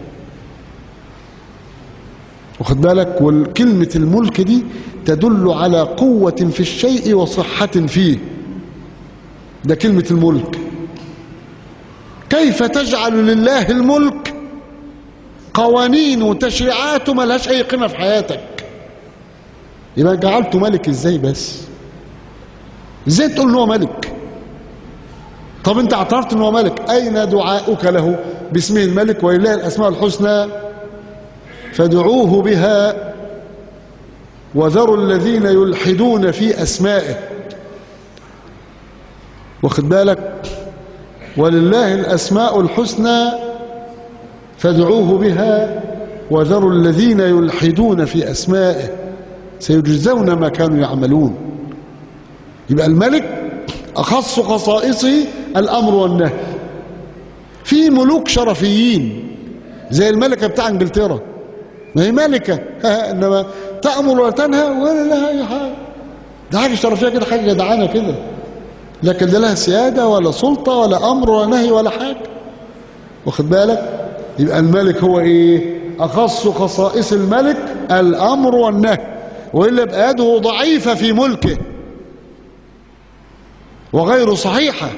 واخد بالك وكلمة الملك دي تدل على قوة في الشيء وصحة فيه ده كلمة الملك كيف تجعل لله الملك قوانين وتشريعات ملهاش أي قيمة في حياتك يبقى جعلته ملك ازاي بس ازاي تقول ان هو ملك طب انت اعترفت ان هو ملك اين دعاؤك له باسمه الملك ولله الاسماء الحسنى فادعوه بها وذروا الذين يلحدون في اسمائه واخد بالك ولله الاسماء الحسنى فادعوه بها وذروا الذين يلحدون في اسمائه سيجزون ما كانوا يعملون يبقى الملك أخص خصائصه الأمر والنهي في ملوك شرفيين زي الملكة بتاع انجلترا ما هي ملكة انما تأمر ولا تنهى ولا لها أي حاجة ده حاجة شرفية كده حاجة جدعانة كده لكن لا لها سيادة ولا سلطة ولا أمر ولا نهي ولا حاجة واخد بالك يبقى الملك هو إيه أخص خصائص الملك الأمر والنهي وإلا يبقى يده ضعيفة في ملكه وغير صحيحة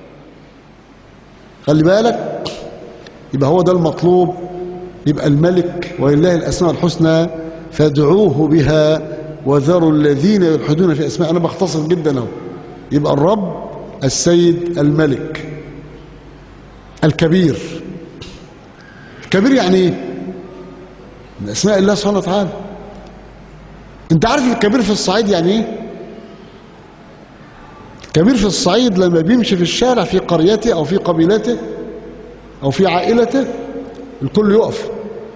خلي بالك يبقى هو ده المطلوب يبقى الملك ولله الأسماء الحسنى فادعوه بها وذروا الذين يلحدون في أسماء أنا بختصر جدا اهو يبقى الرب السيد الملك الكبير الكبير يعني ايه من أسماء الله سبحانه وتعالى انت عارف الكبير في الصعيد يعني ايه كبير في الصعيد لما بيمشي في الشارع في قريته أو في قبيلته أو في عائلته الكل يقف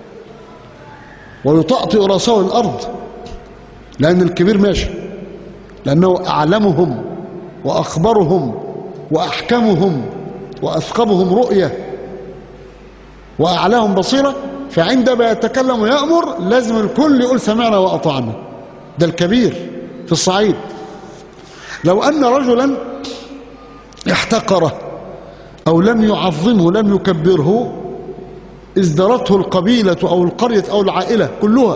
ويطأطئ رأسه الأرض لأن الكبير ماشي لأنه أعلمهم وأخبرهم وأحكمهم وأثقبهم رؤية وأعلاهم بصيرة فعندما يتكلم ويأمر لازم الكل يقول سمعنا وأطعنا ده الكبير في الصعيد لو أن رجلا احتقره أو لم يعظمه لم يكبره ازدرته القبيلة أو القرية أو العائلة كلها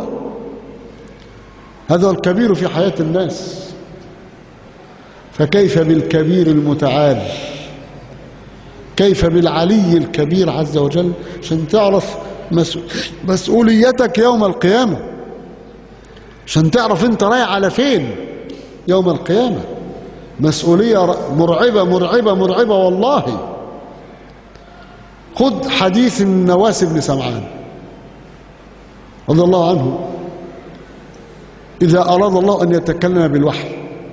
هذا الكبير في حياة الناس فكيف بالكبير المتعال كيف بالعلي الكبير عز وجل عشان تعرف مسؤوليتك يوم القيامة عشان تعرف انت رايح على فين يوم القيامه مسؤولية مرعبة مرعبة مرعبة والله خذ حديث النواس بن سمعان رضي الله عنه إذا أراد الله أن يتكلم بالوحي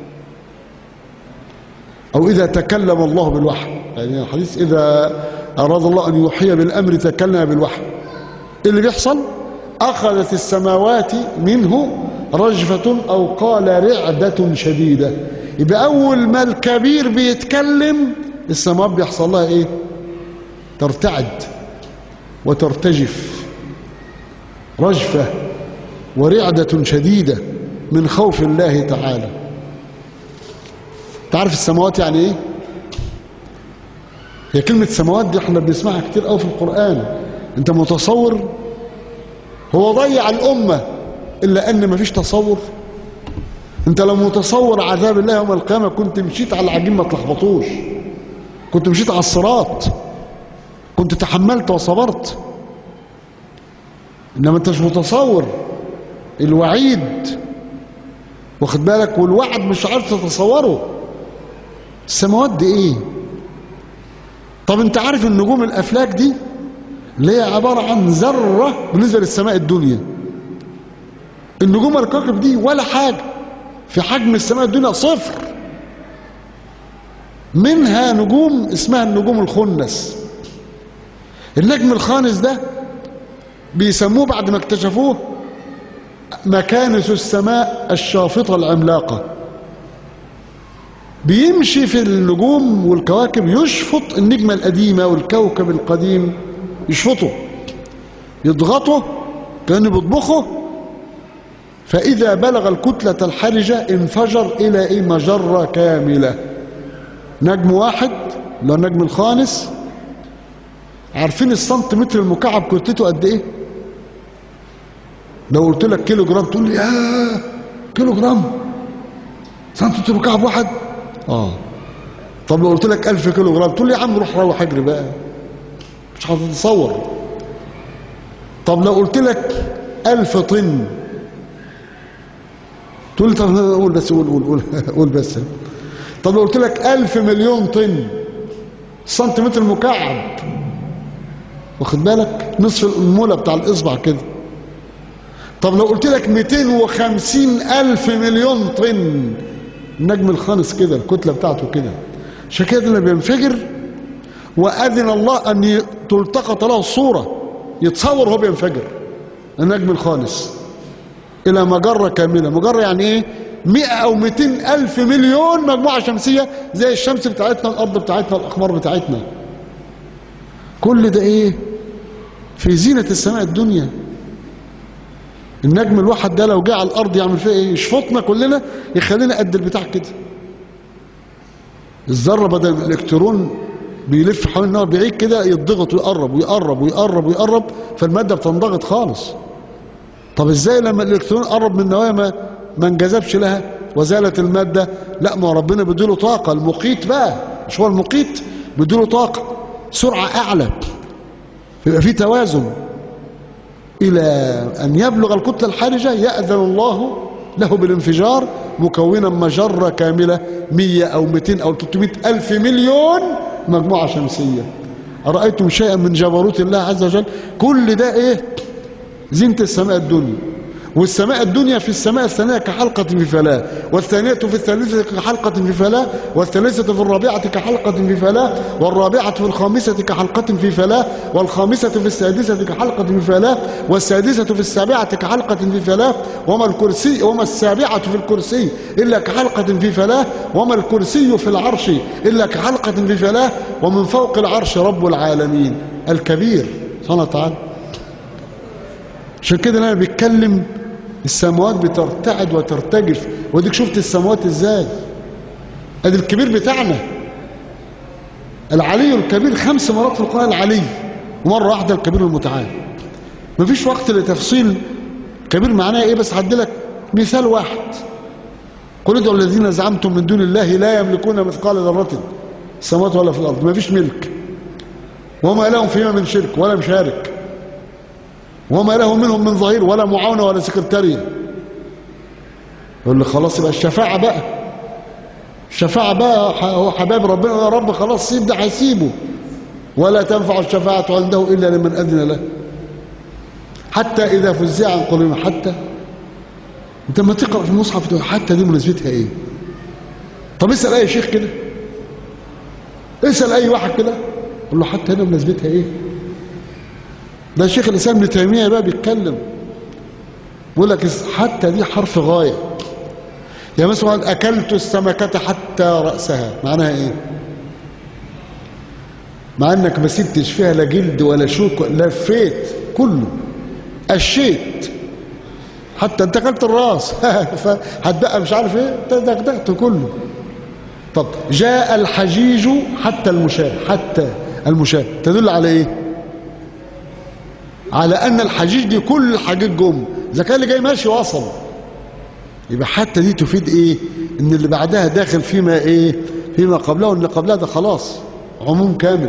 أو إذا تكلم الله بالوحي يعني الحديث إذا أراد الله أن يوحي بالأمر تكلم بالوحي إيه اللي بيحصل أخذت السماوات منه رجفة أو قال رعدة شديدة يبقى أول ما الكبير بيتكلم السماوات بيحصل لها إيه ترتعد وترتجف رجفة ورعدة شديدة من خوف الله تعالى تعرف السماوات يعني ايه هي كلمة سماوات دي احنا بنسمعها كتير قوي في القرآن انت متصور هو ضيع الأمة إلا أن مفيش تصور انت لو متصور عذاب الله يوم القيامة كنت مشيت على العجين ما تلخبطوش كنت مشيت على الصراط كنت تحملت وصبرت انما انت مش متصور الوعيد واخد بالك والوعد مش عارف تتصوره السماوات دي ايه طب انت عارف النجوم الافلاك دي اللي هي عبارة عن ذرة بالنسبة للسماء الدنيا النجوم الكواكب دي ولا حاجة في حجم السماء الدنيا صفر منها نجوم اسمها النجوم الخنس النجم الخانس ده بيسموه بعد ما اكتشفوه مكانس السماء الشافطة العملاقة بيمشي في النجوم والكواكب يشفط النجمة القديمة والكوكب القديم يشفطه يضغطه كأنه بيطبخه فإذا بلغ الكتلة الحرجة انفجر إلى إيه مجرة كاملة نجم واحد اللي هو النجم الخامس عارفين السنتيمتر المكعب كتلته قد ايه لو قلت لك كيلو جرام تقول لي اه كيلو جرام سنتيمتر مكعب واحد اه طب لو قلت لك 1000 كيلو جرام تقول لي يا عم روح روح اجري بقى مش هتتصور طب لو قلت لك 1000 طن تقول لي طب قول بس قول قول قول, قول بس طب لو قلت لك 1000 مليون طن سنتيمتر مكعب واخد بالك نصف المولى بتاع الاصبع كده طب لو قلت لك 250 الف مليون طن النجم الخامس كده الكتله بتاعته كده عشان كده لما بينفجر واذن الله ان تلتقط له الصوره يتصور وهو بينفجر النجم الخامس الى مجره كامله مجره يعني ايه 100 او 200 الف مليون مجموعه شمسيه زي الشمس بتاعتنا الارض بتاعتنا الاقمار بتاعتنا كل ده ايه في زينة السماء الدنيا النجم الواحد ده لو جه على الارض يعمل فيها ايه يشفطنا كلنا يخلينا قد البتاع كده الذره بدل الالكترون بيلف حوالين النار بعيد كده يضغط ويقرب ويقرب ويقرب ويقرب فالماده بتنضغط خالص طب ازاي لما الالكترون قرب من النواه ما ما انجذبش لها وزالت الماده لا ما ربنا بيديله طاقه المقيت بقى مش هو المقيت بيديله طاقه سرعه اعلى يبقى في توازن إلى أن يبلغ الكتلة الحرجة يأذن الله له بالانفجار مكونا مجرة كاملة 100 أو 200 أو 300 ألف مليون مجموعة شمسية أرأيتم شيئا من جبروت الله عز وجل كل ده إيه زينة السماء الدنيا والسماء الدنيا في السماء الثانية كحلقة في فلاة والثانية في الثالثة كحلقة في فلاة والثالثة في الرابعة كحلقة في فلاة والرابعة في الخامسة كحلقة في فلاة والخامسة في السادسة كحلقة في فلاة والسادسة في السابعة كحلقة في فلاة وما الكرسي وما السابعة في الكرسي إلا كحلقة في فلاة وما الكرسي في العرش إلا كحلقة في فلاة ومن فوق العرش رب العالمين الكبير سبحانه وتعالى عشان كده لما بيتكلم السماوات بترتعد وترتجف وديك شفت السماوات ازاي ادي الكبير بتاعنا العلي الكبير خمس مرات في القرآن العلي ومرة واحدة الكبير المتعال مفيش وقت لتفصيل كبير معناه ايه بس هدي لك مثال واحد قل ادعوا الذين زعمتم من دون الله لا يملكون مثقال ذرة السماوات ولا في الأرض مفيش ملك وما لهم فيما من شرك ولا مشارك وما له منهم من ظهير ولا معاونة ولا سكرتارية يقول لي خلاص يبقى الشفاعة بقى الشفاعة بقى هو حباب ربنا يا رب خلاص سيب ده هيسيبه ولا تنفع الشفاعة عنده إلا لمن أذن له حتى إذا فزع عن قلوبهم حتى أنت لما تقرأ في المصحف تقول حتى دي مناسبتها إيه طب اسأل أي شيخ كده اسأل أي واحد كده قول له حتى هنا مناسبتها إيه ده شيخ الإسلام ابن تيمية بقى بيتكلم بيقول لك حتى دي حرف غاية يا مثلا أكلت السمكة حتى رأسها معناها إيه مع أنك ما سبتش فيها لا جلد ولا شوك لفيت كله أشيت حتى انت اكلت الراس فهتبقى مش عارف ايه انت دغدغت كله طب جاء الحجيج حتى المشاة حتى المشاة تدل على ايه على ان الحجيج دي كل الحجيج جم اذا كان اللي جاي ماشي وصل يبقى حتى دي تفيد ايه ان اللي بعدها داخل فيما ايه فيما قبله واللي قبلها ده خلاص عموم كامل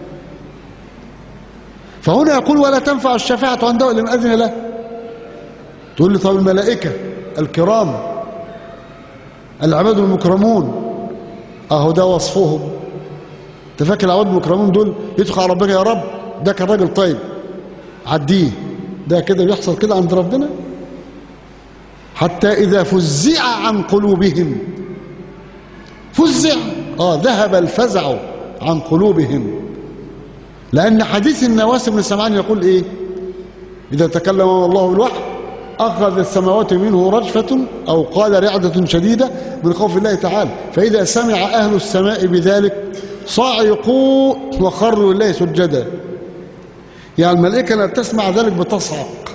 فهنا يقول ولا تنفع الشفاعة عنده إلا من أذن له تقول لي طب الملائكة الكرام العباد المكرمون اهو ده وصفهم انت فاكر العباد المكرمون دول يدخل على ربنا يا رب ده كان راجل طيب عديه ده كده بيحصل كده عند ربنا حتى إذا فزع عن قلوبهم فزع اه ذهب الفزع عن قلوبهم لأن حديث النواس بن سمعان يقول إيه إذا تكلم الله بالوحي أخذ السماوات منه رجفة أو قال رعدة شديدة من خوف الله تعالى فإذا سمع أهل السماء بذلك صعقوا وخروا لله سجدا يعني الملائكة لا تسمع ذلك بتصعق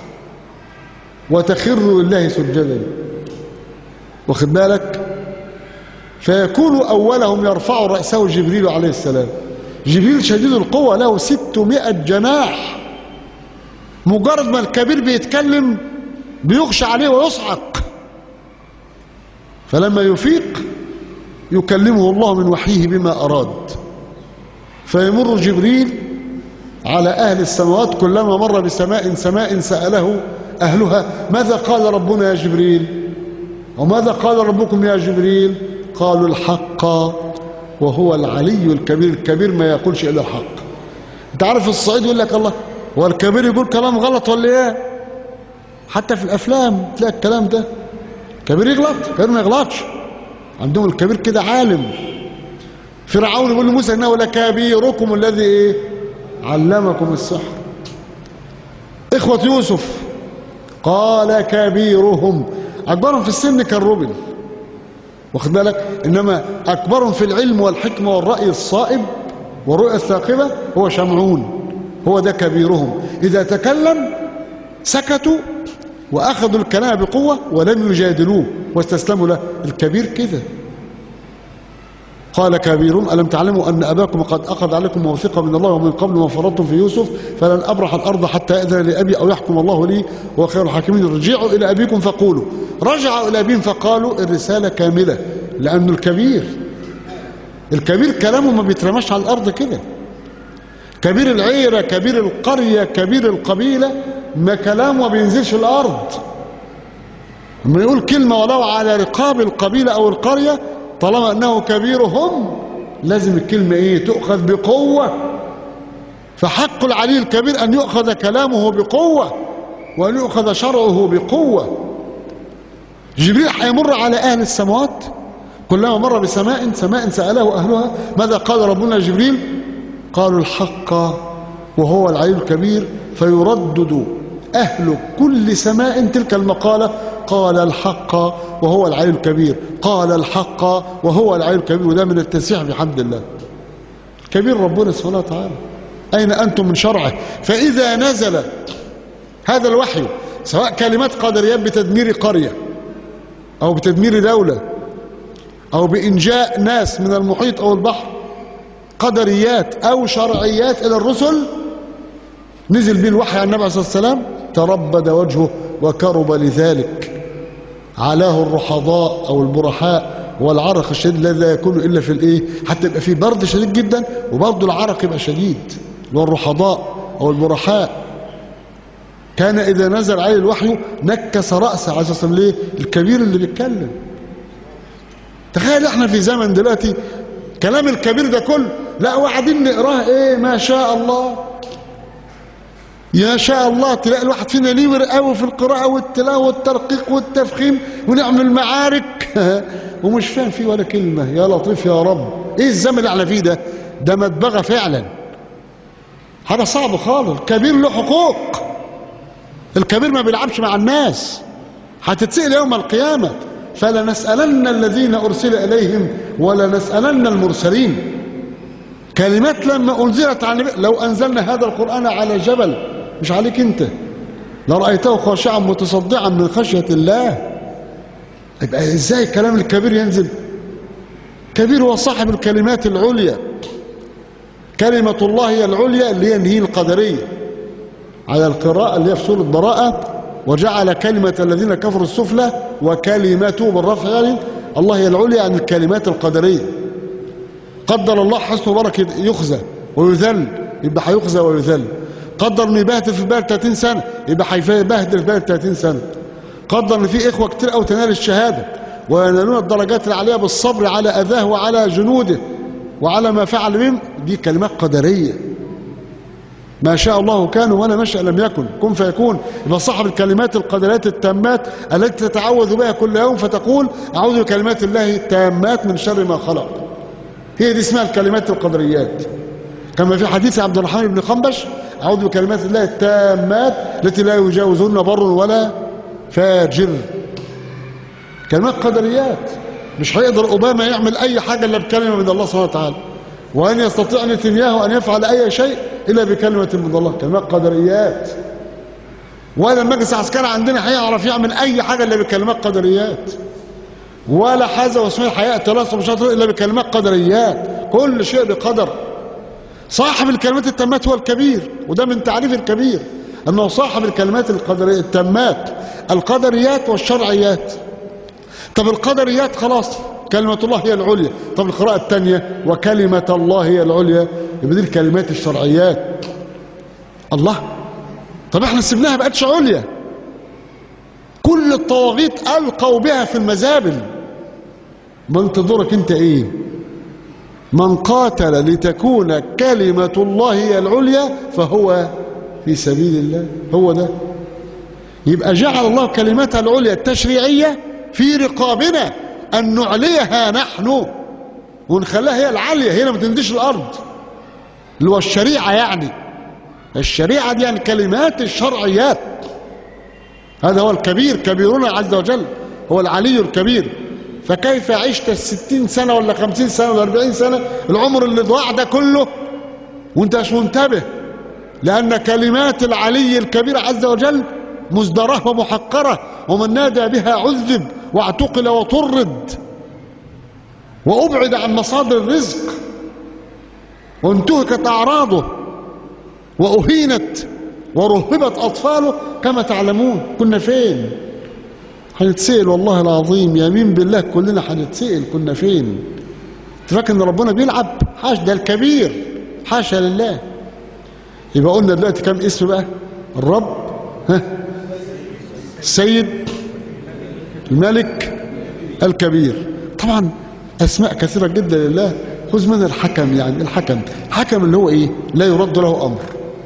وتخر لله سجدا واخد بالك فيكون أولهم يرفع رأسه جبريل عليه السلام جبريل شديد القوة له ستمائة جناح مجرد ما الكبير بيتكلم بيغشى عليه ويصعق فلما يفيق يكلمه الله من وحيه بما أراد فيمر جبريل على أهل السماوات كلما مر بسماء سماء سأله أهلها ماذا قال ربنا يا جبريل وماذا قال ربكم يا جبريل قالوا الحق وهو العلي الكبير الكبير ما يقولش إلا الحق انت عارف الصعيد يقول لك الله هو الكبير يقول كلام غلط ولا ايه حتى في الافلام تلاقي الكلام ده كبير يغلط كبير ما يغلطش عندهم الكبير كده عالم فرعون يقول لموسى انه لكبيركم الذي ايه علمكم السحر اخوة يوسف قال كبيرهم اكبرهم في السن كان روبل واخد بالك انما اكبرهم في العلم والحكمة والرأي الصائب والرؤية الثاقبة هو شمعون هو ده كبيرهم اذا تكلم سكتوا واخذوا الكلام بقوة ولم يجادلوه واستسلموا له الكبير كده قال كبيرهم ألم تعلموا أن أباكم قد أخذ عليكم موثقة من الله ومن قبل ما فرضتم في يوسف فلن أبرح الأرض حتى أذن لأبي أو يحكم الله لي وهو خير الحاكمين رجعوا إلى أبيكم فقولوا رجعوا إلى أبيهم فقالوا الرسالة كاملة لأنه الكبير الكبير كلامه ما بيترماش على الأرض كده كبير العيرة كبير القرية كبير القبيلة ما كلامه ما بينزلش الأرض لما يقول كلمة ولو على رقاب القبيلة أو القرية طالما أنه كبيرهم لازم الكلمة إيه تؤخذ بقوة فحق العلي الكبير أن يؤخذ كلامه بقوة وأن يؤخذ شرعه بقوة جبريل هيمر على أهل السماوات كلما مر بسماء سماء سأله أهلها ماذا قال ربنا جبريل قالوا الحق وهو العلي الكبير فيردد أهل كل سماء تلك المقالة قال الحق وهو العلي الكبير قال الحق وهو العلي الكبير وده من التسبيح بحمد الله كبير ربنا سبحانه وتعالى أين أنتم من شرعه فإذا نزل هذا الوحي سواء كلمات قدريات بتدمير قرية أو بتدمير دولة أو بإنجاء ناس من المحيط أو البحر قدريات أو شرعيات إلى الرسل نزل به الوحي عن النبي صلى الله عليه وسلم تربد وجهه وكرب لذلك علاه الرحضاء أو البرحاء والعرق الشديد الذي لا يكون إلا في الإيه حتى يبقى فيه برد شديد جدا وبرضه العرق يبقى شديد والرحضاء أو البرحاء كان إذا نزل عليه الوحي نكس رأسه عليه الصلاة ليه الكبير اللي بيتكلم تخيل احنا في زمن دلوقتي كلام الكبير ده كله لا وقاعدين نقراه ايه ما شاء الله يا شاء الله تلاقي الواحد فينا ليور قوي في القراءة والتلاوة والترقيق والتفخيم ونعمل معارك ومش فاهم فيه ولا كلمة يا لطيف يا رب ايه الزمن اللي احنا فيه ده ده مدبغة فعلا هذا صعب خالص الكبير له حقوق الكبير ما بيلعبش مع الناس هتتسأل يوم القيامة فلنسألن الذين أرسل إليهم ولنسألن المرسلين كلمات لما أنزلت عن لو أنزلنا هذا القرآن على جبل مش عليك أنت لرأيته خاشعا متصدعا من خشية الله يبقى ازاي الكلام الكبير ينزل كبير هو صاحب الكلمات العليا كلمة الله هي العليا اللي هي النهي القدرية على القراءة اللي هي في سورة براءة وجعل كلمة الذين كفروا السفلى وكلمته بالرفع يعني الله هي العليا عن الكلمات القدرية قدر الله حسن بركة يخزى ويذل يبقى هيخزى ويذل قدر انه يبهدل في البلد 30 سنة يبقى هيبهدل في البلد 30 سنة قدر ان في اخوة كتير قوي تنال الشهادة وينالون الدرجات العالية بالصبر على اذاه وعلى جنوده وعلى ما فعل بهم دي كلمات قدرية ما شاء الله كان ولا ما شاء لم يكن كن فيكون يبقى صاحب الكلمات القدريات التامات التي تتعوذ بها كل يوم فتقول اعوذ بكلمات الله التامات من شر ما خلق هي دي اسمها الكلمات القدريات كما في حديث عبد الرحمن بن خنبش اعوذ بكلمات الله التامات التي لا يجاوزهن بر ولا فاجر كلمات قدريات مش هيقدر اوباما يعمل اي حاجه الا بكلمه من الله سبحانه وتعالى وان يستطيع نتنياهو ان يفعل اي شيء الا بكلمه من الله كلمات قدريات ولا المجلس العسكري عندنا هيعرف يعمل اي حاجه الا بكلمات قدريات ولا حاجه واسمها حياه لا مش الا بكلمات قدريات كل شيء بقدر صاحب الكلمات التامات هو الكبير وده من تعريف الكبير انه صاحب الكلمات القدرية التامات القدريات والشرعيات طب القدريات خلاص كلمة الله هي العليا طب القراءة الثانية وكلمة الله هي العليا يبقى دي الكلمات الشرعيات الله طب احنا سيبناها بقتش عليا كل الطواغيت ألقوا بها في المزابل ما انت دورك انت ايه من قاتل لتكون كلمة الله هي العليا فهو في سبيل الله هو ده يبقى جعل الله كلمتها العليا التشريعية في رقابنا أن نعليها نحن ونخليها هي العالية هنا ما تنديش الأرض اللي هو الشريعة يعني الشريعة دي يعني كلمات الشرعيات هذا هو الكبير كبيرنا عز وجل هو العلي الكبير فكيف عشت الستين سنة ولا خمسين سنة ولا أربعين سنة العمر اللي ضاع ده كله وانت مش منتبه لأن كلمات العلي الكبير عز وجل مزدرة ومحقرة ومن نادى بها عذب واعتقل وطرد وأبعد عن مصادر الرزق وانتهكت أعراضه وأهينت ورهبت أطفاله كما تعلمون كنا فين هنتسأل والله العظيم يمين بالله كلنا هنتسأل كنا فين تفكر ان ربنا بيلعب حاش ده الكبير حاشا لله يبقى قلنا دلوقتي كم اسم بقى الرب ها السيد الملك الكبير طبعا اسماء كثيره جدا لله خذ من الحكم يعني الحكم حكم اللي هو ايه لا يرد له امر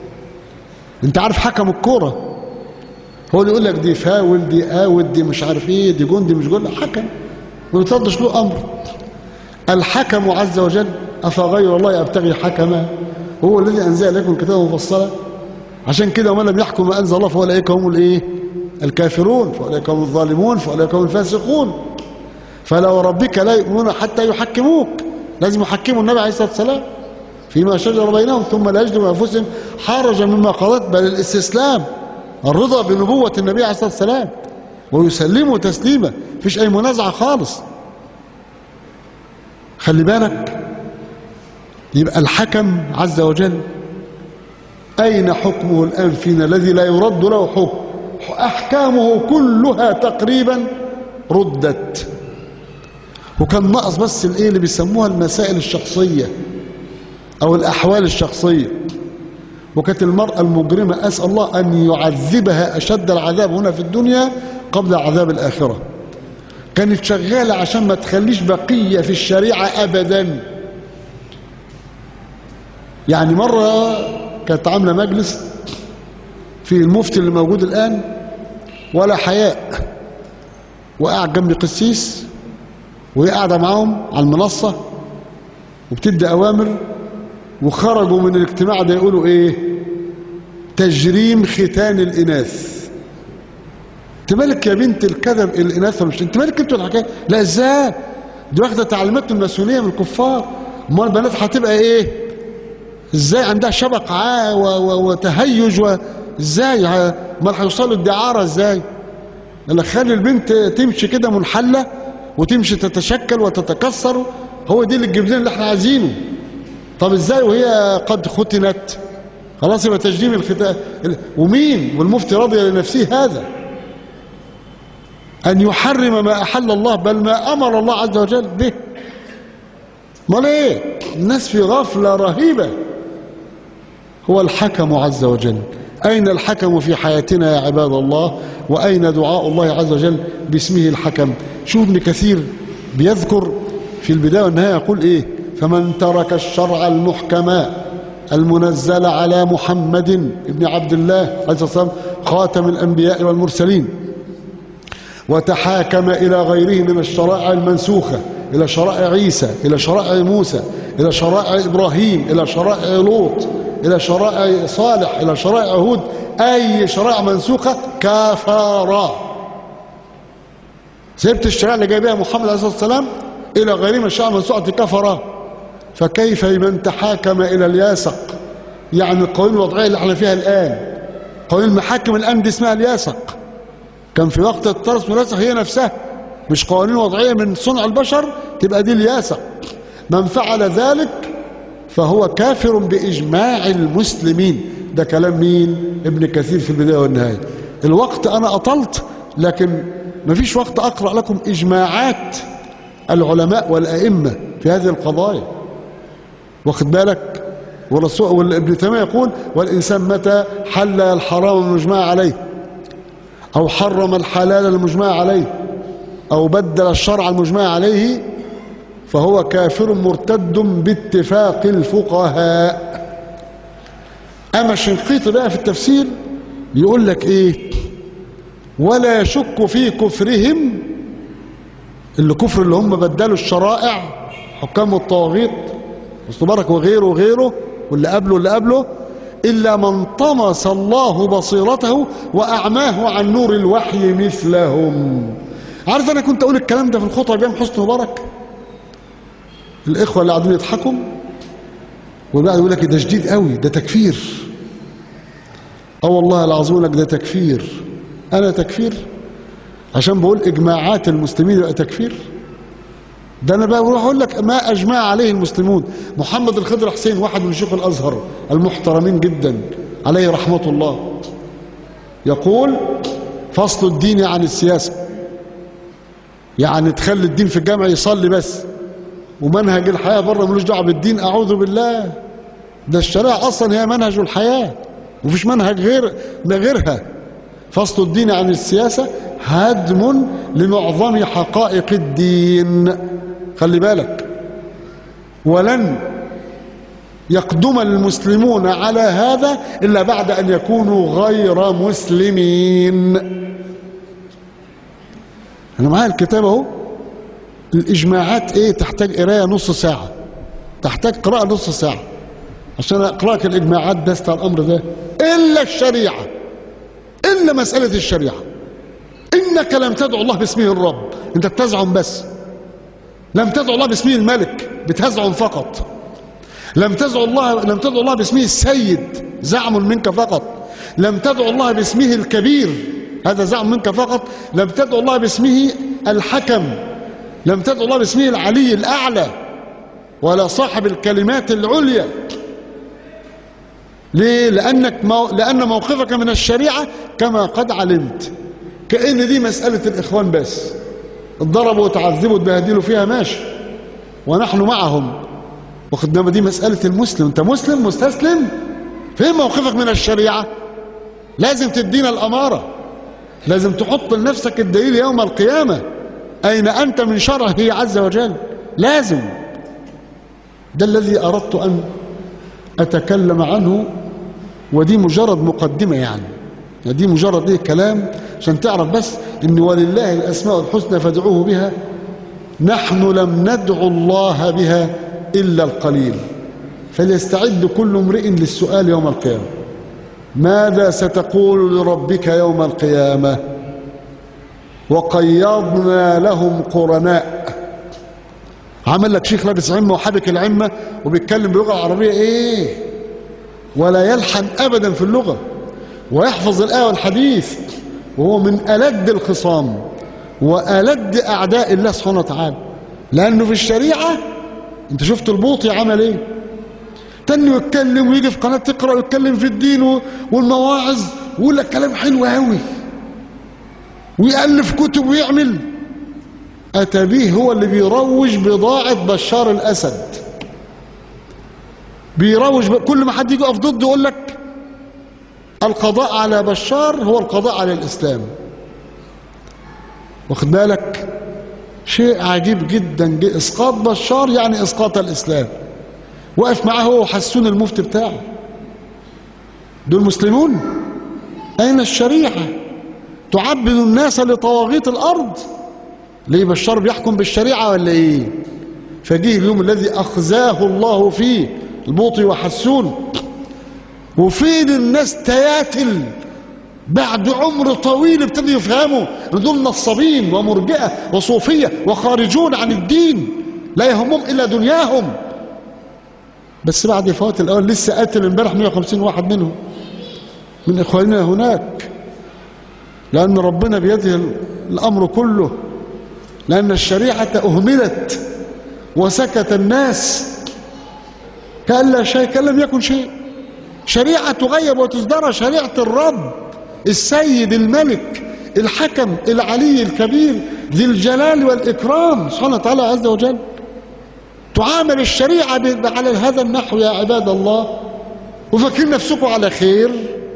انت عارف حكم الكوره هو اللي يقول لك دي فاول دي اوت دي مش عارف ايه دي جون دي مش جون حكم ما بيتردش له امر الحكم عز وجل افغير الله ابتغي حكما هو الذي انزل لكم كتابا مفصلا عشان كده ومن لم يحكم ما انزل الله فاولئك هم الايه الكافرون فاولئك هم الظالمون فاولئك هم الفاسقون فلو ربك لا يؤمنون حتى يحكموك لازم يحكموا النبي عليه الصلاه والسلام فيما شجر بينهم ثم لا يجدوا انفسهم حرجا مما قضيت بل الاستسلام الرضا بنبوة النبي عليه الصلاة والسلام ويسلمه تسليما مفيش أي منازعة خالص خلي بالك يبقى الحكم عز وجل أين حكمه الآن فينا الذي لا يرد له حكم أحكامه كلها تقريبا ردت وكان ناقص بس الايه اللي بيسموها المسائل الشخصية أو الأحوال الشخصية وكانت المرأة المجرمة أسأل الله أن يعذبها أشد العذاب هنا في الدنيا قبل عذاب الآخرة كانت شغالة عشان ما تخليش بقية في الشريعة أبدا يعني مرة كانت عاملة مجلس في المفتي اللي موجود الآن ولا حياء وقاعد جنب قسيس وهي قاعدة معاهم على المنصة وبتدي أوامر وخرجوا من الاجتماع ده يقولوا ايه تجريم ختان الاناث انت مالك يا بنت الكذب الاناث مش انت مالك انت الحكايه لا ازاي دي واخده تعليمات الماسونيه من الكفار امال البنات هتبقى ايه ازاي عندها شبق عا و- و- وتهيج و... ازاي ه- امال هيوصلوا الدعاره ازاي اللي خلي البنت تمشي كده منحله وتمشي تتشكل وتتكسر هو دي اللي تجيب لنا اللي احنا عايزينه طب ازاي وهي قد ختنت خلاص يبقى تجديد الختان ومين والمفتي رضي لنفسه هذا أن يحرم ما أحل الله بل ما أمر الله عز وجل به امال ايه الناس في غفلة رهيبة هو الحكم عز وجل أين الحكم في حياتنا يا عباد الله وأين دعاء الله عز وجل باسمه الحكم شوف ابن كثير بيذكر في البداية والنهاية يقول إيه فمن ترك الشرع المحكم المنزل على محمد ابن عبد الله عليه الصلاة والسلام خاتم الأنبياء والمرسلين وتحاكم إلى غيره من الشرائع المنسوخة إلى شرائع عيسى إلى شرائع موسى إلى شرائع إبراهيم إلى شرائع لوط إلى شرائع صالح إلى شرائع هود أي شرائع منسوخة كفر سبت الشرائع اللي جاي بها محمد عليه الصلاة والسلام إلى غيره من الشرائع المنسوخة كفر فكيف من تحاكم إلى الياسق يعني القوانين الوضعية اللي احنا فيها الآن قوانين المحاكم الآن دي اسمها الياسق كان في وقت الطرس والياسق هي نفسها مش قوانين وضعية من صنع البشر تبقى دي الياسق من فعل ذلك فهو كافر بإجماع المسلمين ده كلام مين ابن كثير في البداية والنهاية الوقت أنا أطلت لكن مفيش وقت أقرأ لكم إجماعات العلماء والأئمة في هذه القضايا واخد بالك والرسول وابن تيمية يقول والإنسان متى حل الحرام المجمع عليه أو حرم الحلال المجمع عليه أو بدل الشرع المجمع عليه فهو كافر مرتد باتفاق الفقهاء أما الشنقيطي بقى في التفسير يقول لك إيه ولا يشك في كفرهم اللي كفر اللي هم بدلوا الشرائع حكام الطواغيت مستبارك وغيره وغيره واللي قبله واللي قبله إلا من طمس الله بصيرته وأعماه عن نور الوحي مثلهم عارف أنا كنت أقول الكلام ده في الخطبة بيام حسني مبارك الإخوة اللي قاعدين يضحكوا والبعض يقول لك ده شديد قوي ده تكفير اه والله العظيم لك ده تكفير أنا تكفير عشان بقول إجماعات المسلمين يبقى تكفير ده انا بقى بروح اقول لك ما اجمع عليه المسلمون محمد الخضر حسين واحد من شيوخ الازهر المحترمين جدا عليه رحمه الله يقول فصل الدين عن السياسه يعني تخلي الدين في الجامع يصلي بس ومنهج الحياه بره ملوش دعوه بالدين اعوذ بالله ده الشريعه اصلا هي منهج الحياه ومفيش منهج غير غيرها فصل الدين عن السياسه هدم لمعظم حقائق الدين خلي بالك ولن يقدم المسلمون على هذا إلا بعد أن يكونوا غير مسلمين أنا معايا الكتاب أهو الإجماعات إيه تحتاج قراية نص ساعة تحتاج قراءة نص ساعة عشان أقرأ لك الإجماعات بس بتاع الأمر ده إلا الشريعة إلا مسألة الشريعة إنك لم تدعو الله باسمه الرب أنت بتزعم بس لم تدعو الله باسمه الملك بتزعم فقط لم تدعو الله لم تدعو الله باسمه السيد زعم منك فقط لم تدعو الله باسمه الكبير هذا زعم منك فقط لم تدعو الله باسمه الحكم لم تدعو الله باسمه العلي الأعلى ولا صاحب الكلمات العليا ليه؟ لأنك مو... لأن موقفك من الشريعة كما قد علمت كأن دي مسألة الإخوان بس اتضربوا وتعذبوا وتبهدلوا فيها ماشي ونحن معهم واخد دي مسألة المسلم انت مسلم مستسلم فين موقفك من الشريعة لازم تدينا الأمارة لازم تحط لنفسك الدليل يوم القيامة أين أنت من شرعه عز وجل لازم ده الذي أردت أن أتكلم عنه ودي مجرد مقدمة يعني دي مجرد ايه كلام عشان تعرف بس ان ولله الاسماء الحسنى فادعوه بها نحن لم ندعو الله بها الا القليل فليستعد كل امرئ للسؤال يوم القيامه ماذا ستقول لربك يوم القيامه وقيضنا لهم قرناء عمل لك شيخ لابس عمة وحابك العمة وبيتكلم باللغة العربية ايه ولا يلحن ابدا في اللغة ويحفظ الآية والحديث وهو من ألد الخصام وألد أعداء الله سبحانه وتعالى لأنه في الشريعة أنت شفت البوطي عمل إيه تاني يتكلم ويجي في قناة تقرأ ويتكلم في الدين والمواعظ ويقول لك كلام حلو قوي ويألف كتب ويعمل أتى به هو اللي بيروج بضاعة بشار الأسد بيروج ب... كل ما حد يجي يقف ضده يقول لك القضاء على بشار هو القضاء على الإسلام واخد بالك شيء عجيب جدا جدا. اسقاط بشار يعني اسقاط الاسلام وقف معاه هو وحسون المفتي بتاعه دول مسلمون اين الشريعه تعبد الناس لطواغيت الارض ليه بشار بيحكم بالشريعه ولا ايه فجيه اليوم الذي اخزاه الله فيه البوطي وحسون وفين الناس تياتل بعد عمر طويل ابتدوا يفهموا ان دول نصابين ومرجئه وصوفيه وخارجون عن الدين لا يهمهم الا دنياهم بس بعد فوات الاول لسه قاتل امبارح 150 واحد منهم من اخواننا هناك لان ربنا بيده الامر كله لان الشريعه اهملت وسكت الناس كان لا شيء كان لم يكن شيء شريعه تغيب وتزدرى شريعه الرب السيد الملك الحكم العلي الكبير ذي الجلال والإكرام سبحانه وتعالى عز وجل تعامل الشريعة على هذا النحو يا عباد الله وفاكرين نفسكم على خير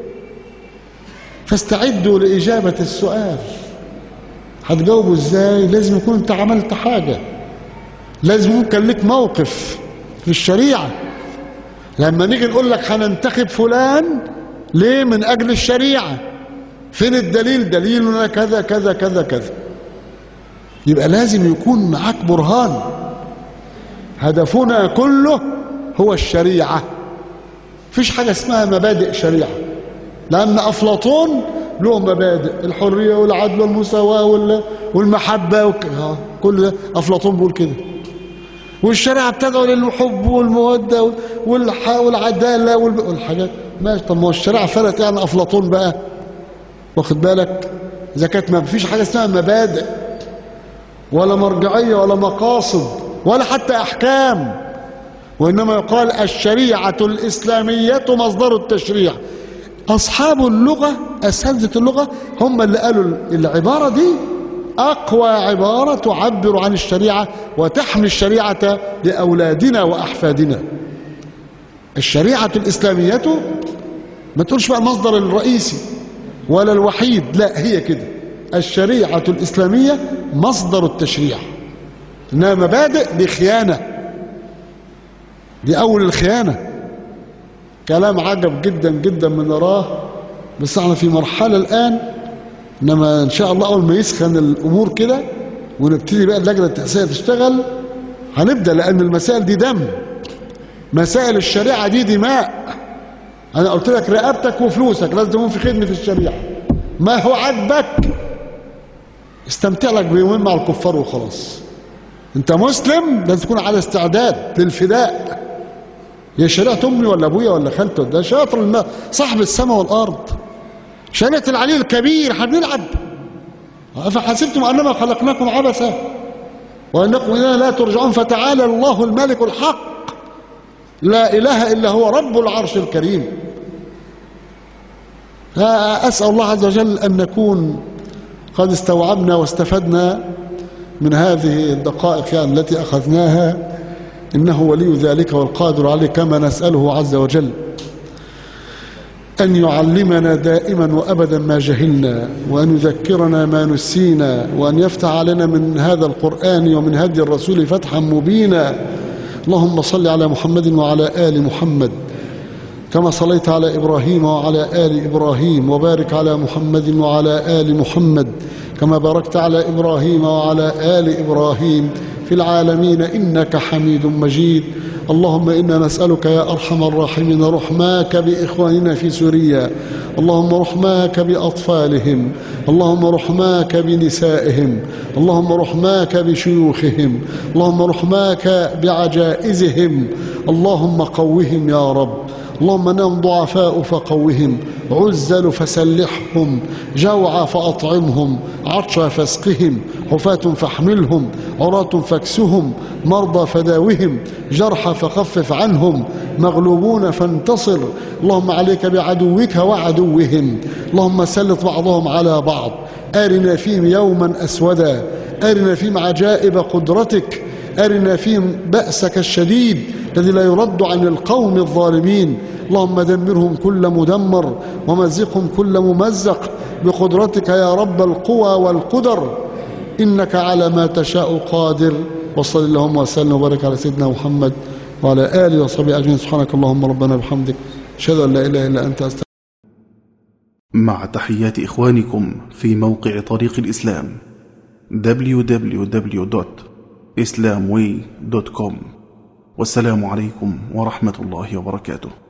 فاستعدوا لإجابة السؤال هتجاوبوا ازاي لازم يكون انت عملت حاجة لازم يكون كان لك موقف في الشريعة لما نيجي نقول لك هننتخب فلان ليه من أجل الشريعة فين الدليل دليلنا كذا كذا كذا كذا يبقى لازم يكون معاك برهان هدفنا كله هو الشريعة فيش حاجة اسمها مبادئ شريعة لأن أفلاطون له مبادئ الحرية والعدل والمساواة والمحبة كل ده أفلاطون بيقول كده والشريعة بتدعو للحب والمودة والعدالة والحاجات ماشي طب ما هو الشريعة فرقت يعني أفلاطون بقى واخد بالك إذا كانت ما فيش حاجة اسمها مبادئ ولا مرجعية ولا مقاصد ولا حتى أحكام وإنما يقال الشريعة الإسلامية مصدر التشريع أصحاب اللغة أساتذة اللغة هم اللي قالوا العبارة دي أقوى عبارة تعبر عن الشريعة وتحمي الشريعة لأولادنا وأحفادنا الشريعة الإسلامية ما تقولش بقى المصدر الرئيسي ولا الوحيد لا هي كده الشريعة الإسلامية مصدر التشريع إنها مبادئ بخيانة دي أول الخيانة كلام عجب جدا جدا من نراه بس احنا في مرحلة الآن إنما إن شاء الله أول ما يسخن الأمور كده ونبتدي بقى اللجنة التأسيسية تشتغل هنبدأ لأن المسائل دي دم مسائل الشريعة دي دماء أنا قلت لك رقبتك وفلوسك لازم تكون في خدمة الشريعة ما هو عاجبك استمتع لك بيومين مع الكفار وخلاص انت مسلم لازم تكون على استعداد للفداء يا شريعة امي ولا ابويا ولا خالتي ده شاطر الماء صاحب السماء والارض شريعة العلي الكبير هنلعب افحسبتم انما خلقناكم عبثا وانكم الينا لا ترجعون فتعالى الله الملك الحق لا اله الا هو رب العرش الكريم اسال الله عز وجل ان نكون قد استوعبنا واستفدنا من هذه الدقائق يعني التي اخذناها انه ولي ذلك والقادر عليه كما نساله عز وجل ان يعلمنا دائما وابدا ما جهلنا وان يذكرنا ما نسينا وان يفتح علينا من هذا القران ومن هدي الرسول فتحا مبينا اللهم صل على محمد وعلى ال محمد كما صليت على ابراهيم وعلى ال ابراهيم وبارك على محمد وعلى ال محمد كما باركت على ابراهيم وعلى ال ابراهيم في العالمين انك حميد مجيد اللهم إنا نسألك يا أرحم الراحمين رحماك بإخواننا في سوريا اللهم رحماك بأطفالهم اللهم رحماك بنسائهم اللهم رحماك بشيوخهم اللهم رحماك بعجائزهم اللهم قوهم يا رب اللهم انهم ضعفاء فقوهم عزل فسلحهم جوع فأطعمهم عطش فاسقهم حفاة فاحملهم عراة فاكسهم مرضى فداوهم جرحى فخفف عنهم مغلوبون فانتصر اللهم عليك بعدوك وعدوهم اللهم سلط بعضهم على بعض أرنا فيهم يوما أسودا أرنا فيهم عجائب قدرتك أرنا فيهم بأسك الشديد الذي لا يرد عن القوم الظالمين اللهم دمرهم كل مدمر ومزقهم كل ممزق بقدرتك يا رب القوى والقدر إنك على ما تشاء قادر وصل اللهم وسلم وبارك على سيدنا محمد وعلى آله وصحبه أجمعين سبحانك اللهم ربنا بحمدك أشهد أن لا إله إلا أنت أستغفرك مع تحيات إخوانكم في موقع طريق الإسلام www.islamway.com والسلام عليكم ورحمة الله وبركاته